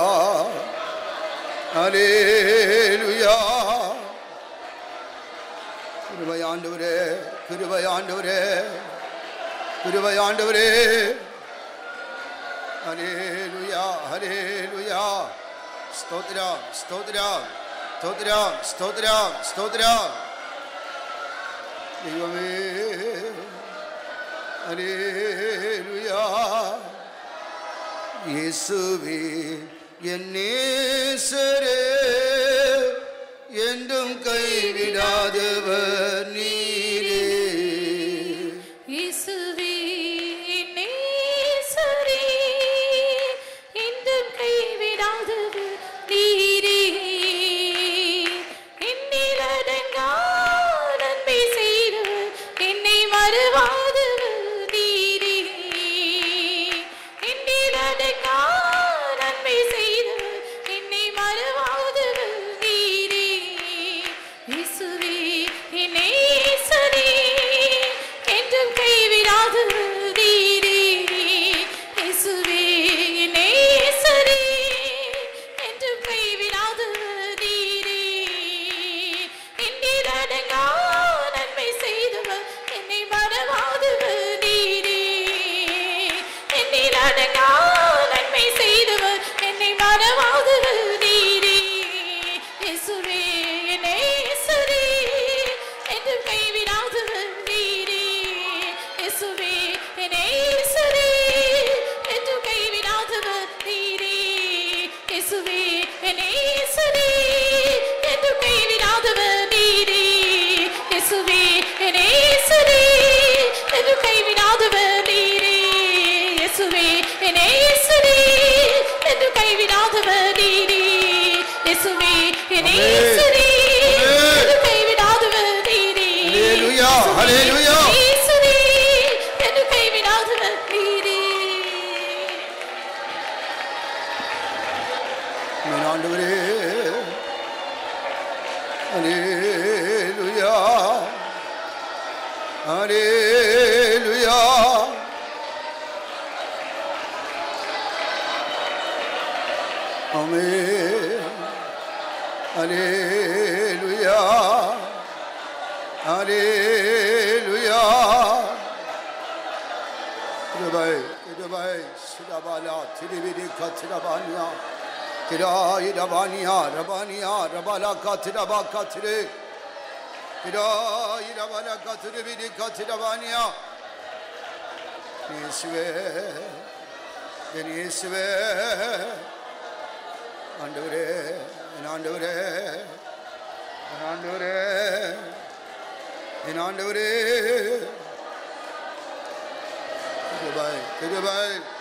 ஹalleluya கிருபை ஆண்டவரே கிருபை ஆண்டவரே கிருபை ஆண்டவரே ஹalleluya ஹalleluya ஸ்தோத்ரம் ஸ்தோத்ரம் ஸ்தோத்ரம் ஸ்தோத்ரம் ஸ்தோத்ரம் தெய்வமே ஹalleluya இயேசுவே என் நேசரே என்றும் கைவிடாதவர் நீரே இயேசுவே நேசரே என்றும் கைவிடாதவர் நீரே என்னில் அடங்கா நன்மை செய்தவர் என்னை மறுவாதவர் நீரே என்னில் அடங்கா நன்மை செய்தவர் என்னை மறுவாதவர் நீரே இயேசுவே என் நேசரே என்றும் கைவிடாதவர் நீரே இயேசுவே என் நேசரே என்றும் கைவிடாதவர் நீரே என்னில் அடங்கா நன்மை செய்தவர் என்னை மறவாதவர் நீரே என்னில் அடங்கா நன்மை செய்தவர் என்னை மறவாதவர் நீரே இயேசுவே என் நேசரே என்றும் கைவிடாதவர் நீரே இயேசுவே என் நேசரே என்றும் கைவிடாதவர் நீரே இயேசுவே என் நேசரே என்றும் கைவிடாதவர் நீரே இயேசுவே என் நேசரே என்றும் கைவிடாதவர் நீரே இயேசுவே என் நேசரே என்றும் கைவிடாதவர் நீரே இயேசுவே என் நேசரே என்றும் கைவிடாதவர் நீரே ஹalleluya ஹalleluya இயேசுவே என்றும் கைவிடாதவர் நீரே என் ஆண்டவரே ஹalleluya ஹalleluya ஆமென் ஹalleluya ஹalleluya கிருபை கிருபை சிரபாலா திருவிதி கச்சிரபானியா திராய் ரபானியா ரபானியா ரபாலா காத்திரபா காத்திரு திராய் ரபாலா காத்திருவிதி காத்திரபானியா இயேசுவே என் இயேசுவே ஆண்டவரே என் ஆண்டவரே என் ஆண்டவரே என் ஆண்டவரே கிருபை கிருபை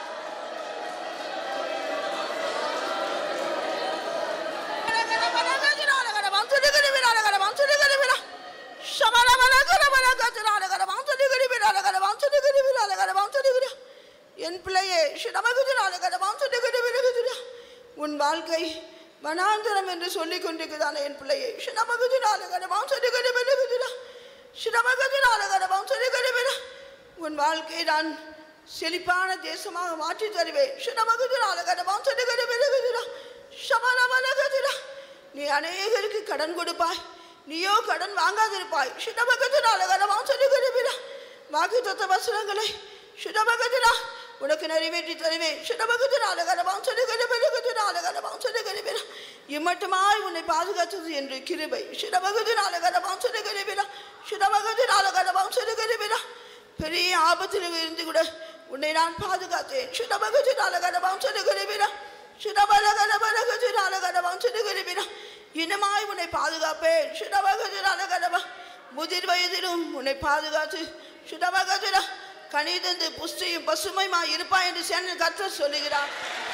என் பிள்ளையே உன் வாழ்க்கை வனாந்தரம் என்று சொல்லிக் கொண்டிருக்கிறான என் பிள்ளையே உன் வாழ்க்கை நான் செழிப்பான தேசமாக மாற்றி தருவேன் நீ அநேகருக்கு கடன் கொடுப்பாய் நீயோ கடன் வாங்காதிருப்பாய் வாக்கு தத்த வசனங்களை சுடபகதிரா உனக்கு நிறைவேற்றி தருவேன் சுடபகதிராலகரமாம் சொல்லுகிறபெருகுதிராலகரமாம் சொல்லுகிறபெறா இம்மட்டுமாய் உன்னை பாதுகாத்தது என்று கிருபை சுடபகதிராலகரமாம் சொல்லுகிறபெறா சுடபகதிராலகரமாம் சொல்லுகிறபெறா பெரிய ஆபத்தில் இருந்து கூட உன்னை நான் பாதுகாத்தேன் சுடபகதிராலகரமாம் சொல்லுகிறபெறா சிடபலகடபலகஜிராலகடவான் இனமாய் உன்னை பாதுகாப்பேன் சிடபகஜிராலகடவா முதிர் வயதிலும் உன்னை பாதுகாத்து சிடபகஜிரா கனிதந்து புஷ்டியும் பசுமையுமாய் இருப்பாய் என்று சென்று கற்று சொல்லுகிறார்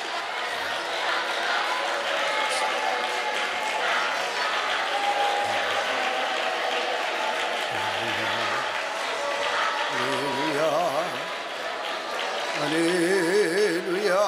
Hallelujah. Hallelujah.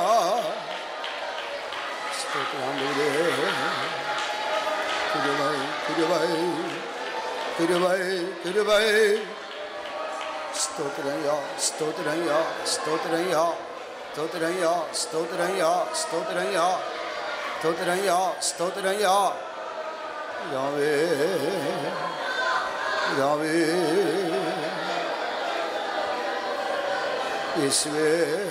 ஸ்தோத்திரம் ஆண்டவரே. கிருபை, கிருபை, கிருபை, கிருபை. ஸ்தோத்திரம்யா, ஸ்தோத்திரம்யா, ஸ்தோத்திரம்யா, ஸ்தோத்திரம்யா, ஸ்தோத்திரம்யா, ஸ்தோத்திரம்யா, ஸ்தோத்திரம்யா, ஸ்தோத்திரம்யா. யாவே யாவே இயேசுவே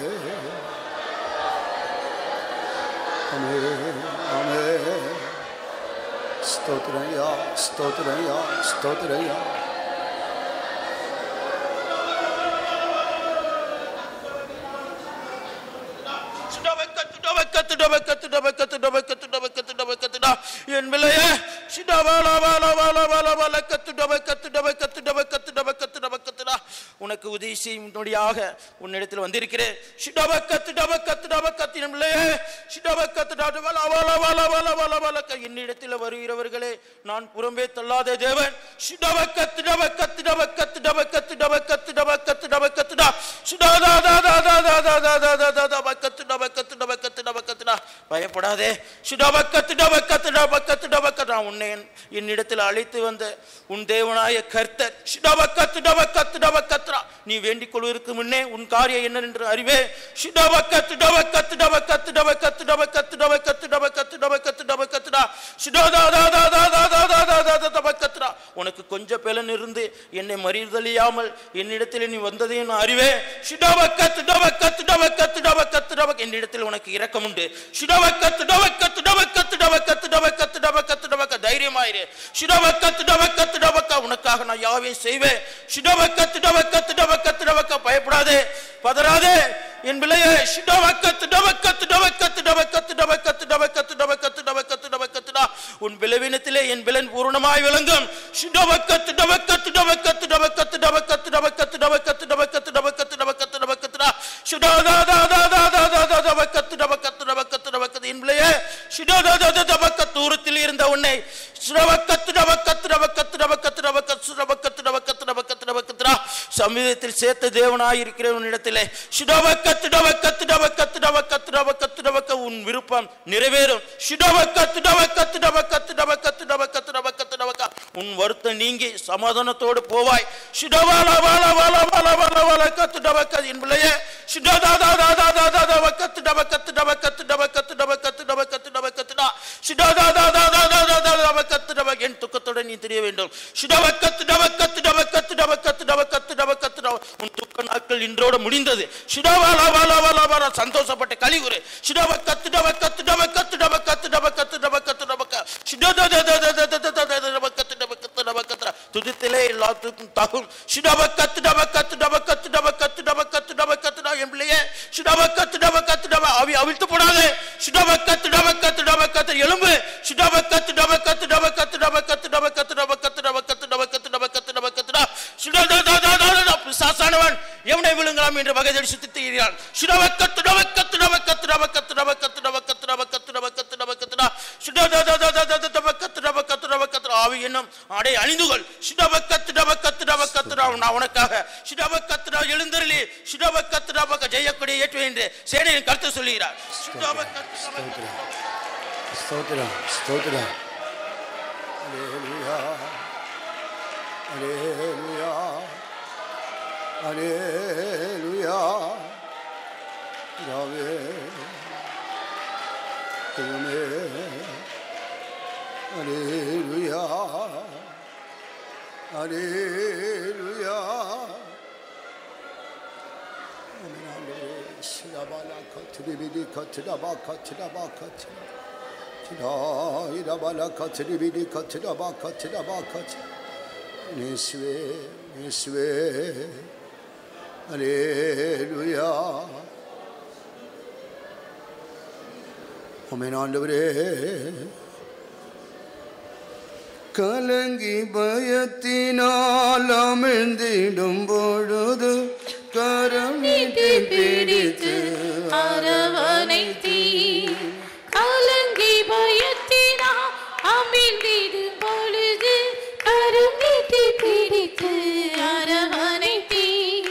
ஆமென் ஆமென் ஸ்தோத்திரம்யா ஸ்தோத்திரம்யா ஸ்தோத்திரம்யா என் விலையே உனக்கு உதவி செய்யும் நொடியாக உன்னிடத்தில் வந்திருக்கிறேன் ஷிடப கத்து டப கத்து டப கத்து என் பிள்ளையே ஷிடப கத்து டப வல வல வல வல வல வல க என்னிடத்தில் வருகிறவர்களே நான் புறம்பே தள்ளாத தேவன் ஷிடப கத்து டப கத்து டப கத்து டப கத்து டப கத்து டப கத்து டப கத்து டா ஷிடா தா தா தா தா தா தா தா தா தா தா தா கத்து டப கத்து டப கத்து டப கத்து டா பயப்படாதே ஷிடப கத்து டப கத்து டப கத்து டப கத்து நான் உன்னை என்- என்னிடத்தில் அழைத்து வந்த உன் தேவனாய கர்த்தர் ஷிடப கத்து டப கத்து டப கத்துறா நீ வேண்டிக் கொள்வதற்கு முன்னே உன் காரியம் என்ன என்று அறிவே ஷிடப கத்து டப கத்து டப கத்து டப கத்து டப கத்து டப கத்து டப கத்து டப கத்து டப கத்துடா ஷிடா தா தா தா தா தா தா தா தா தா தா டப கத்துடா உனக்கு கொஞ்சம் பலன் இருந்து என்னை மறியதலியாமல் என்னிடத்தில் நீ வந்ததையும் நான் அறிவே ஷிடப கத்து டப கத்து டப கத்து டப கத்து டப என்னிடத்தில் உனக்கு இரக்கம் உண்டு ஷிடப கத்து டப கத்து டப கத்து டப கத்து டப கத்து டப கத்து டப க தைரியமாயிரு ஷிடப கத்து டப கத்து டப க உனக்காக நான் யாவையும் செய்வேன் ஷிடப கத்து டப கத்து டப கத்து டப க பயப்படாதே பதறாதே என் பிள்ளையே ஷிடப கத்து டப கத்து டப கத்து டப கத்து டப கத்து டப கத்து டப கத்து டப கத்து டப கத்துடா உன் பிளவினத்திலே என் பிளன் பூரணமாய் விளங்கும் ஷிடப கத்து டப கத்து டப கத்து டப கத்து டப கத்து டப கத்து டப கத்து டப கத்து டப கத்து டப கத்து டப கத்துடா ஷிடா தா தா தா தா தா தா தா டப கத்து டப கத்து டப கத்து டப கத்து என் பிள்ளையே ஷிடா தா தா தா டப கத்து தூரத்தில் இருந்த உன்னை ஷிடப கத்து டப கத்து டப கத்து டப கத்து டப கத்து டப கத்து டப கத்து டப கத்து டப கத்துடா சமீதத்தில் சேர்த்த தேவனாய் இருக்கிற உன்னிடத்திலே ஷிடப கத்து டப கத்து டப கத்து டப கத்து டப கத்து டப க உன் விருப்பம் நிறைவேறும் ஷிடப கத்து டப கத்து டப கத்து டப கத்து டப கத்து டப கத்து டப க உன் வருத்தம் நீங்கி சமாதானத்தோடு போவாய் ஷிடபால பால பால பால பால பால கத்து டப கத்து என் பிள்ளையே ஷிடா தா தா தா தா தா தா தா கத்து டப கத்து டப கத்து டப கத்து டப கத்து டப கத்து டப கத்துடா ஷிடா தா தா தா தா தா தா தா டப கத்து டப என் துக்கத்துடன் நீ தெரிய வேண்டும் ஷிடப கத்து டப கத்து டப கத்து டப கத்து டப கத்து டப கத்து டப உன் துக்க நாட்கள் இன்றோட முடிந்தது ஷிடபால பால பால பால சந்தோஷப்பட்ட கலிகுரு ஷிடப கத்து டப கத்து டப கத்து டப கத்து டப கத்து டப கத்து டப க ஷிடா தா தா தா தா தா தா தா தா டப கத்து டப கத்து டப கத்து துதித்திலே எல்லாத்துக்கும் தகும் ஷிடப கத்து டப கத்து டப கத்து டப கத்து டப கத்து டப கத்து டப என் பிள்ளையே ஷிடப கத்து டப கத்து டப அவி அவிழ்த்து போடாதே ஷிடப கத்து டப கத்து டப கத்து எலும்பு ஷிடப கத்து டப கத்து டப கத்து டப கத்து டப கத்து டப கத்து டப கத்து டப கத்து டப கத்து டப கத்துடா ஷிடா தா தா தா தா தா பிசாசானவன் எவனை விழுங்கலாம் என்று வகைதடி சுத்தித்துகிறான் ஷிடப கத்து டப கத்து டப கத்து டப கத்து டப கத்து டப கத்து டப கத்து டப கத்து டப கத்துடா ஷிடா தா தா தா தா தா தா டப கத்து டப கத்து டப கத்து ஆவி என்னும் ஆடை அணிந்துகள் ஷிடப கத்து டப கத்து டப கத்துடா நான் உனக்காக ஷிடப கத்துடா எழுந்தருளி ஷிடப கத்து டப க ஜெயக்கொடி ஏற்றுவேன் என்று சேனையின் கருத்து சொல்லுகிறார் ஷிடப கத்து டப கத்து ஸ்தோத்திரம் ஸ்தோத்திரம் Hallelujah. Hallelujah. Hallelujah. Yahweh. Yahweh. Hallelujah. Hallelujah. Amen. Hallelujah. Shirabala katribidi katraba katraba katraba. Shirabala katribidi katraba katraba katraba. Yeswe, Yeswe. Hallelujah. உமேன் ஆண்டவரே கலங்கி பயத்தினால் அமிழ்ந்திடும் பொழுது கரம் நீட்டி பிடித்து அரவணைத்தீ கலங்கி பயத்தினா அமிழ்ந்திடும் பொழுது கரம் நீட்டி பிடித்து அரவணைத்தீ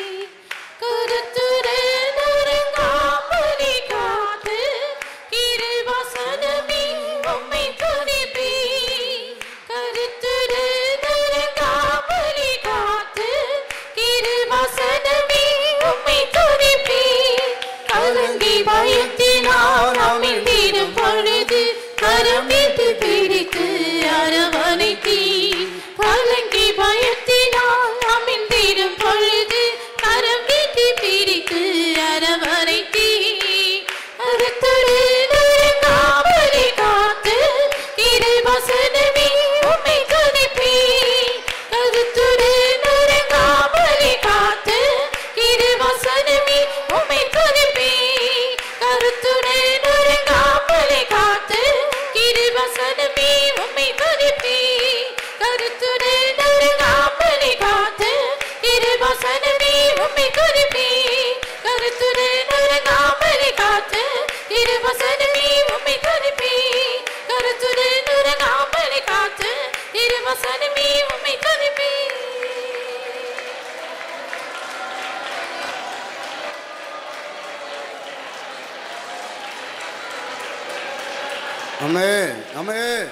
கருத்துடன் உறங்காமலே காத்து கிருபசனமே உம்மை துதிப்பே கருத்துடன் உறங்காமலே காத்து கிருபசனமே உம்மை துதிப்பே கலங்கி பயத்தினால் அமிழ்ந்திடும் பொழுது கரம் நீட்டி பிடித்து அரவணைத்தீ கலங்கி பயத்தினால் அமிழ்ந்திடும் பொழுது கரம் நீட்டி பிடித்து அரவணைத்தீ அறுத்துடன் உறங்காமலே காத்து இறைவசனமே உம்மை துதிப்பே கருத்துடன் உறங்காமலே காத்து இறைவசனமே உம்மை துதிப்பே கருத்துடன் உறங்காமலே காத்து இறைவசனமே உம்மை துதிப்பே கருத்துடன் உறங்காமலே காத்து இறைவசனமே உம்மை துதிப்பே கருத்துடன் உறங்காமலே காத்து இறைவசனமே உம்மை துதிப்பே கருத்துடன் உறங்காமலே காத்து இறைவசனமே உம்மை துதிப்பே Amen. Amen.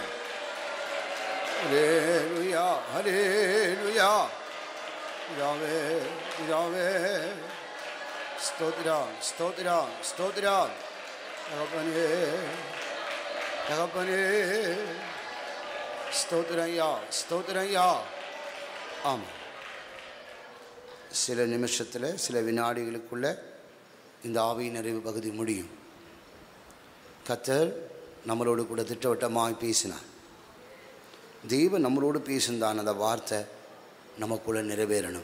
Hallelujah. Hallelujah. பிதாவே பிதாவே ஸ்தோத்திரம் ஸ்தோத்திரம் ஸ்தோத்திரம் தகப்பனே தகப்பனே ஸ்தோத்திரையா ஸ்தோத்திரையா ஆமாம் சில நிமிஷத்தில் சில வினாடிகளுக்குள்ள இந்த ஆவி நிறைவு பகுதி முடியும் கத்தர் நம்மளோடு கூட திட்டவட்டமாய் பேசினார் தெய்வம் நம்மளோடு பேசினான் அந்த வார்த்தை நமக்குள்ள நிறைவேறணும்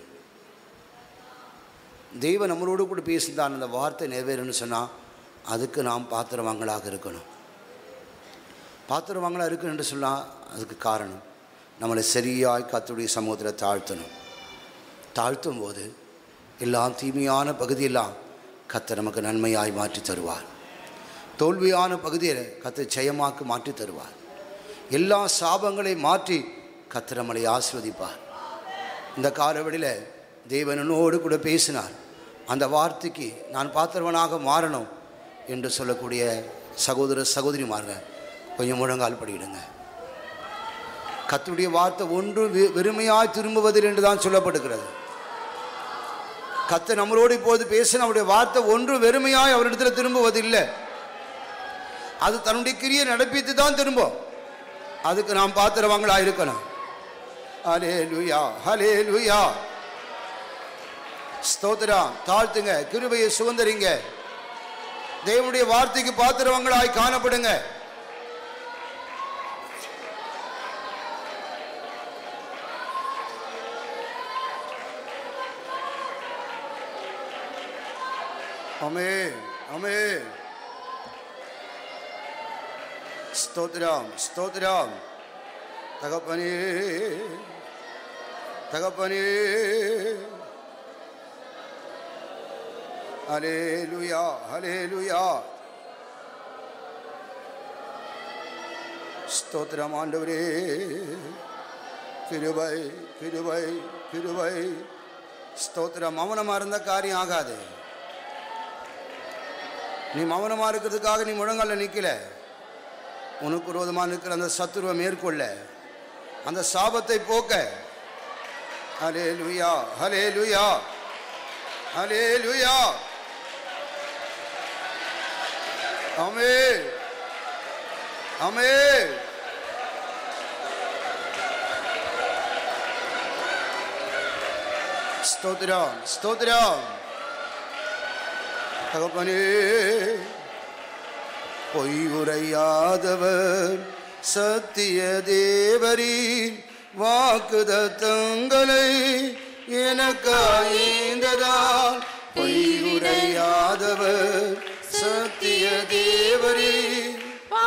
தெய்வம் நம்மளோடு கூட பேசினான் அந்த வார்த்தை நிறைவேறணும்னு சொன்னால் அதுக்கு நாம் பாத்திரவாங்களாக இருக்கணும் பாத்திரவாங்களாக இருக்கணும் என்று சொன்னால் அதுக்கு காரணம் நம்மளை சரியாய் கத்துடைய சமூகத்தில் தாழ்த்தணும் தாழ்த்தும் போது எல்லாம் தீமையான பகுதியெல்லாம் கத்தை நமக்கு நன்மையாய் மாற்றி தருவார் தோல்வியான பகுதியை கத்தை ஜெயமாக்கு மாற்றி தருவார் எல்லா சாபங்களை மாற்றி கத்த நம்மளை ஆசிர்வதிப்பார் இந்த காலவெளியில் தேவனோடு கூட பேசினார் அந்த வார்த்தைக்கு நான் பாத்திரவனாக மாறணும் என்று சொல்லக்கூடிய சகோதர சகோதரிமார்கள் கொஞ்சம் முழங்கால் படியிடுங்க கத்துடைய வார்த்தை ஒன்று வெ- வெறுமையாய் திரும்புவதில் என்று தான் சொல்லப்படுகிறது கத்த நம்மளோடு இப்போது பேசின அவருடைய வார்த்தை ஒன்று வெறுமையாய் அவரிடத்தில் திரும்புவதில்லை அது தன்னுடைய கிரியை நடப்பித்து தான் திரும்பும் அதுக்கு நாம் பாத்திரவாங்களா இருக்கணும் ஹலே லுயா ஹலே லுயா ஸ்தோத்திரம் தாழ்த்துங்க கிருபையை சுதந்திரிங்க தேவனுடைய வார்த்தைக்கு பாத்திரவங்களாய் காணப்படுங்க அமே அமே ஸ்தோத்திரம் ஸ்தோத்திரம் தகப்பனே தகப்பனே ஹalleluya ஹalleluya ஸ்தோத்திரம் ஆண்டவரே கிருபை கிருபை கிருபை ஸ்தோத்திரம் மௌனமாக இருந்த காரியம் ஆகாது நீ மௌனமாக இருக்கிறதுக்காக நீ முழங்கால நிற்கல உனக்கு விரோதமாக நிற்கிற அந்த சத்துருவை மேற்கொள்ள அந்த சாபத்தை போக்க ஹலே லுயா ஹலே லுயா ஹலே லுயா அமே அமே ஸ்தோத்திரம் ஸ்தோத்திரம் தகப்பனே பொய் உரையாதவர் சத்திய தேவரீர் வாக்குதத்தங்களை எனக்காய்ந்ததால் பொய் உரையாதவர் சத்திய தேவரீர்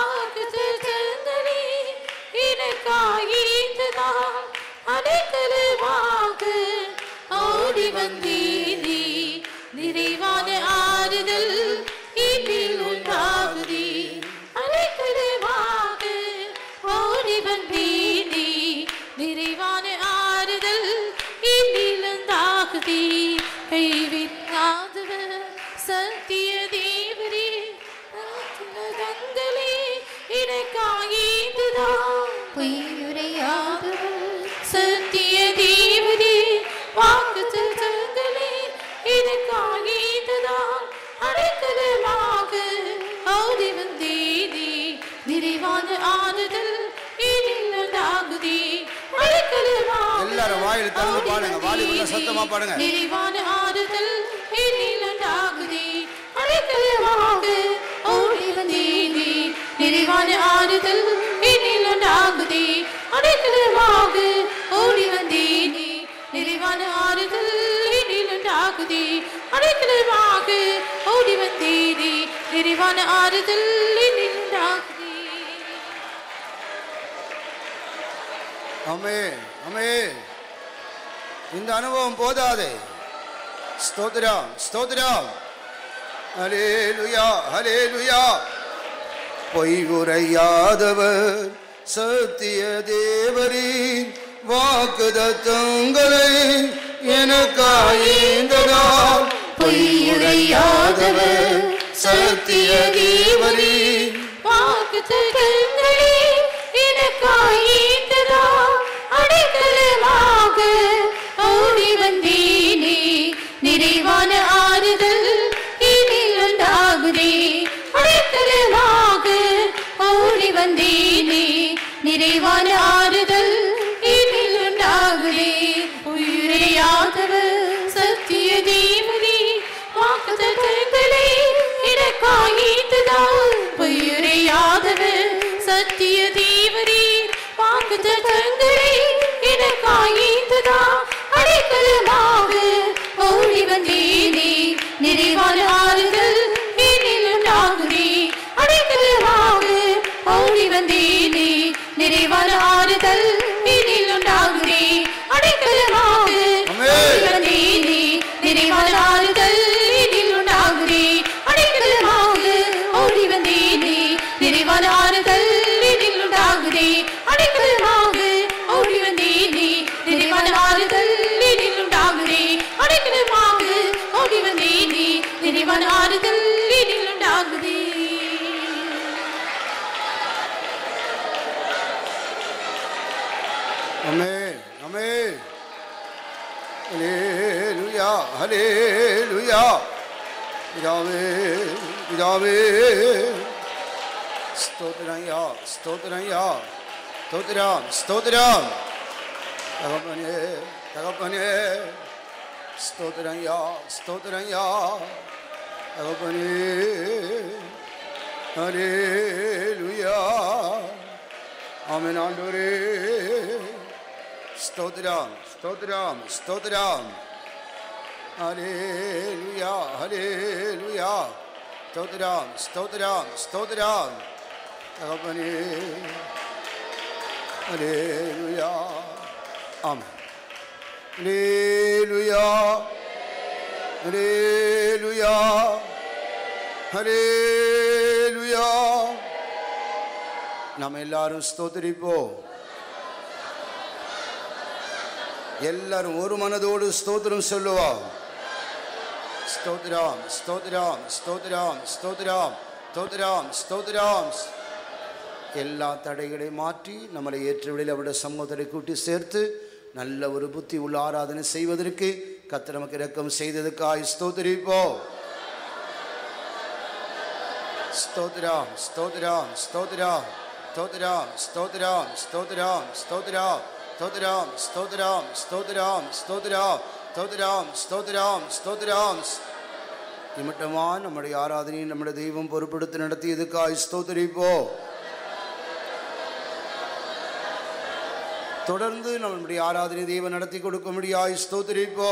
எனக்காயிட்டுதான் அடைக்கலமாக ஓடி வந்தீரே நிறைவான ஆறுதல் இதில் உண்டாகுதே அடைக்கலமாக ஓடி வந்தீரே நிறைவான ஆறுதல் இதில் உண்டாகுதே கைவிட்டாதவர் சத்திய தேவரே தங்களே எனக்காயிட்டுதான் பொய்யுரையாதவர் சத்திய தேவரே வாக்கு தங்களே எனக்காயிட்டுதான் அடைக்கலமாக ஓடி வந்தேனே நிறைவான ஆறுதல் இதில் உண்டாகுதே அடைக்கலமாக எல்லாரும் வாயில் திறந்து பாடுங்க. வாலிபுள்ள சத்தமா பாடுங்க. நிறைவான ஆறுதல் இதில் உண்டாகுதே அடைக்கலமாக ஓடி வந்தேனே நிறைவான ஆறுதல் இதில் உண்டாகுதே அடைக்கலமாக ஓடி வந்தேனே நிறைவான ஆறுதல் இதில் உண்டாகுதே அடைக்கலமாக ஓடி வந்தேனே நிறைவான ஆறுதல் இதில் உண்டாகுதே அமே அமே இந்த அனுபவம் போதாதே ஸ்தோத்திரம் ஸ்தோத்திரம் ஹலேலுயா ஹலேலுயா பொய் உரையாதவர் சத்திய தேவரின் வாக்குதத்தங்களை எனக்காய்ந்ததால் பொய்யுரையாதவர் சத்திய தேவரின் வாக்குத்தத்தங்களே எனக்காயிட்டதா அடைக்கலமாக ஓடி வந்தேனே நிறைவான ஆறுதல் இனில் உண்டாகுதே அடைக்கலமாக ஓடி வந்தேனே நிறைவான ஆறுதல் இனில் உண்டாகுதே உயிரையாதவர் சத்திய தேவனே வாக்குத்தத்தங்களே எனக்காயிட்டுதான் பொய்யுரையாதவர் சத்திய தேவரே வாக்குத்தத்தங்களே எனக்காயிட்டுதான் அடைக்கலமாக ஓடி வந்தேனே நிறைவான ஆறுதல் என்னில் உண்டாகுதே அடைக்கலமாக ஓடி வந்தேனே நிறைவான ஆறுதல் என்னில் உண்டாகுதே அடைக்கலமாக ஓடி வந்தேனே நிறைவான ஆறுதல் என்னில் உண்டாகுதே அடைக்கலமாக ஓடி வந்தேனே நிறைவான ஆறுதல் என்னில் உண்டாகுதே அடைக்கலமாக ஓடி வந்தேனே நிறைவான ஆறுதல் என்னில் உண்டாகுதே அடைக்கலமாக ஓடி வந்தேனே நிறைவான ஆறுதல் என்னில் உண்டாகுதே அமே அமே ஹலேலுயா ஹலேலுயா பிதாவே பிதாவே ஸ்தோத்திரம்யா ஸ்தோத்திரம்யா ஸ்தோத்திரம் ஸ்தோத்திரம் தகப்பனே தகப்பனே ஸ்தோத்திரம்யா ஸ்தோத்திரம்யா தகப்பனே ஹலேலுயா ஆமென் ஆண்டவரே ஸ்தோத்திரம் ஸ்தோத்திரம் ஸ்தோத்திரம் ஹalleluya ஹalleluya ஸ்தோத்திரம் ஸ்தோத்திரம் ஸ்தோத்திரம் தகப்பனே ஹalleluya ஆமென் ஹalleluya ஹalleluya ஹalleluya நம்ம எல்லாரும் ஸ்தோத்திரிப்போம் எல்லாரும் ஒரு மனதோடு ஸ்தோத்திரம் சொல்லுவோம் ஸ்தோத்திரம் ஸ்தோத்திரம் ஸ்தோத்திரம் ஸ்தோத்திரம் ஸ்தோத்திரம் ஸ்தோத்திரம் எல்லா தடைகளையும் மாற்றி நம்மளை ஏற்றவிடையில் அவருடைய சமூகத்தை கூட்டி சேர்த்து நல்ல ஒரு புத்தி உள்ள ஆராதனை செய்வதற்கு கர்த்தர் நமக்கு இரக்கம் செய்ததுக்காய் ஸ்தோத்திரிப்போம் ஸ்தோத்திரம் ஸ்தோத்திரம் ஸ்தோத்திரம் ஸ்தோத்திரம் ஸ்தோத்திரம் ஸ்தோத்திரம் ஸ்தோத்திரம் ஸ்தோத்திரம் ஸ்தோத்திரம் ஸ்தோத்திரம் ஸ்தோத்திரம் ஸ்தோத்திரம் ஸ்தோத்திரம் ஸ்தோத்திரம் இம்மட்டமா நம்முடைய ஆராதனையை நம்முடைய தெய்வம் பொறுப்படுத்தி நடத்தியதுக்காய் ஸ்தோத்திரிப்போ தொடர்ந்து நம்முடைய ஆராதனை தெய்வம் நடத்தி கொடுக்க முடியாய் ஸ்தோத்திரிப்போ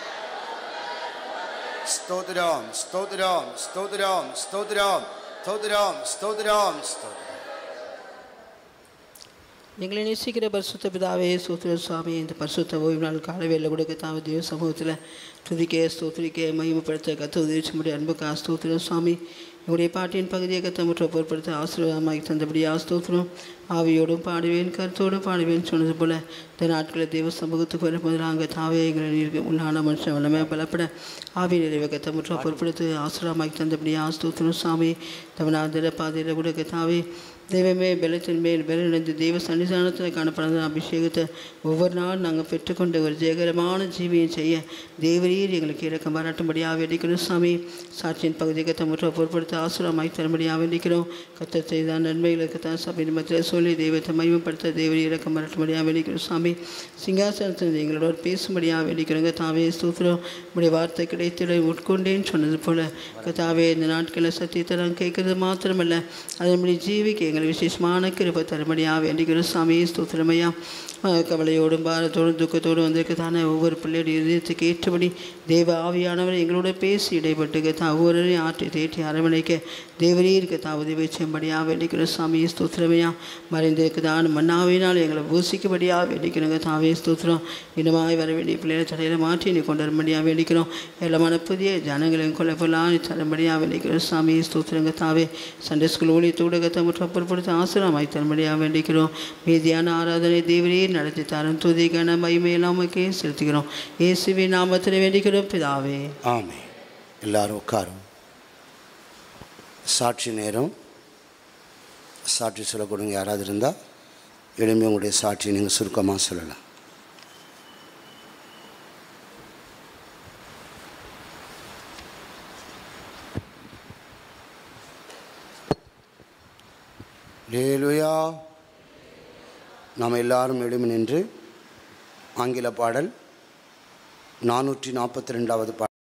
ஸ்தோத்திரம் ஸ்தோத்திரம் ஸ்தோத்திரம் ஸ்தோத்திரம் ஸ்தோத்திரம் ஸ்தோத்திரம் ஸ்தோத்திரம் எங்களை நேசிக்கிற பரிசுத்த பிதாவே சூத்திர சுவாமி இந்த பரிசுத்த ஓய்வு நாள் காலவேல கொடுக்க தாம தேவ சமூகத்தில் துதிக்க ஸ்தோத்திரிக்க மகிமைப்படுத்த கத்த உதவிச்சு முடிய அன்புக்கா ஸ்தோத்திரம் சுவாமி உங்களுடைய பாட்டின் பகுதியை கத்த முற்ற பொருட்படுத்த ஆசீர்வாதமாகி தந்தபடி ஆஸ்தோத்திரம் ஆவியோடும் பாடுவேன் கருத்தோடும் பாடுவேன் சொன்னது போல இந்த நாட்களில் தேவ சமூகத்துக்கு வரும் போது நாங்கள் தாவே எங்களை நீருக்கு உள்ளான மனுஷன் வல்லமே பலப்பட ஆவி நிறைவை கத்த முற்ற பொருட்படுத்த ஆசீர்வாதமாகி தந்தபடி ஆஸ்தோத்திரம் சுவாமி தமிழ்நாதிர பாதையில் கூட தாவே தெய்வமே பலத்தின் மேல் பலனடைந்து தெய்வ சன்னிதானத்தில் காணப்படுற அபிஷேகத்தை ஒவ்வொரு நாளும் நாங்கள் பெற்றுக்கொண்டு ஒரு ஜெயகரமான ஜீவியை செய்ய தேவரீர் எங்களுக்கு இறக்கம் பாராட்டும்படியாக வேண்டிக்கிறோம் சாமி சாட்சியின் பகுதியை கத்த முற்ற பொருட்படுத்த ஆசுரமாய் தரும்படியாக வேண்டிக்கிறோம் கத்த செய்த நன்மைகளுக்கு தான் சபை மத்தியில் சொல்லி தெய்வத்தை மகிமைப்படுத்த தேவரி இறக்கம் பாராட்டும்படியாக வேண்டிக்கிறோம் சாமி சிங்காசனத்தில் எங்களோட பேசும்படியாக வேண்டிக்கிறோங்க தாவே ஸ்தூத்திரம் உடைய வார்த்தை கிடைத்திட உட்கொண்டேன்னு சொன்னது போல கத்தாவே இந்த நாட்களில் சத்தியத்தை நான் கேட்கறது மாத்திரமல்ல அதன்படி ஜீவிக்க எங்கள் விசேஷமான கிருப தரும்படியாக வேண்டிக்கிறோம் சாமி ஸ்தோத்திரமையா அஹ் கவலையோடும் பாரத்தோடும் துக்கத்தோடும் வந்திருக்கத்தான ஒவ்வொரு பிள்ளையுடைய இதயத்துக்கு ஏற்றபடி தேவ ஆவியானவர் எங்களோட பேசி இடைப்பட்டு தான் ஒவ்வொருவரையும் ஆற்றி தேற்றி அரவணைக்க தேவரீருக்கு தான் உதவி செய்யும்படியாக வேண்டிக்கிறோம் சாமி ஸ்தோத்திரமையா மறைந்திருக்குதான் மன்னாவினால் எங்களை பூசிக்கும்படியாக வேண்டிக்கிறோங்க தாவே ஸ்தோத்திரம் இன்னமாய் வர வேண்டிய பிள்ளைகளை தடையில மாற்றி நீ கொண்டு வரும்படியாக வேண்டிக்கிறோம் எல்லாமான புதிய ஜனங்களையும் கொலை பொருளாக நீ தரும்படியாக வேண்டிக்கிறோம் சாமி ஸ்தோத்திரங்க தாவே சண்டே ஸ்கூல் ஊழியத்தோடு கத்த மற்றும் பொருட்படுத்த ஆசிரமாய் தரும்படியாக வேண்டிக்கிறோம் மீதியான ஆராதனை தேவரே நடத்தி தரும் துதி கன மகிமையெல்லாம் உமக்கே செலுத்துகிறோம் இயேசுவி நாமத்தில் வேண்டிக்கிறோம் பிதாவே ஆமே எல்லாரும் உட்காரும் சாட்சி நேரம் சாட்சி சொல்லக்கூடியவங்க யாராவது இருந்தால் எளிமையாக உங்களுடைய சாட்சி நீங்கள் சுருக்கமாக சொல்லலாம் லேலுயா நாம் எல்லாரும் எழுமி நின்று ஆங்கில பாடல் நானூற்றி நாற்பத்தி ரெண்டாவது பா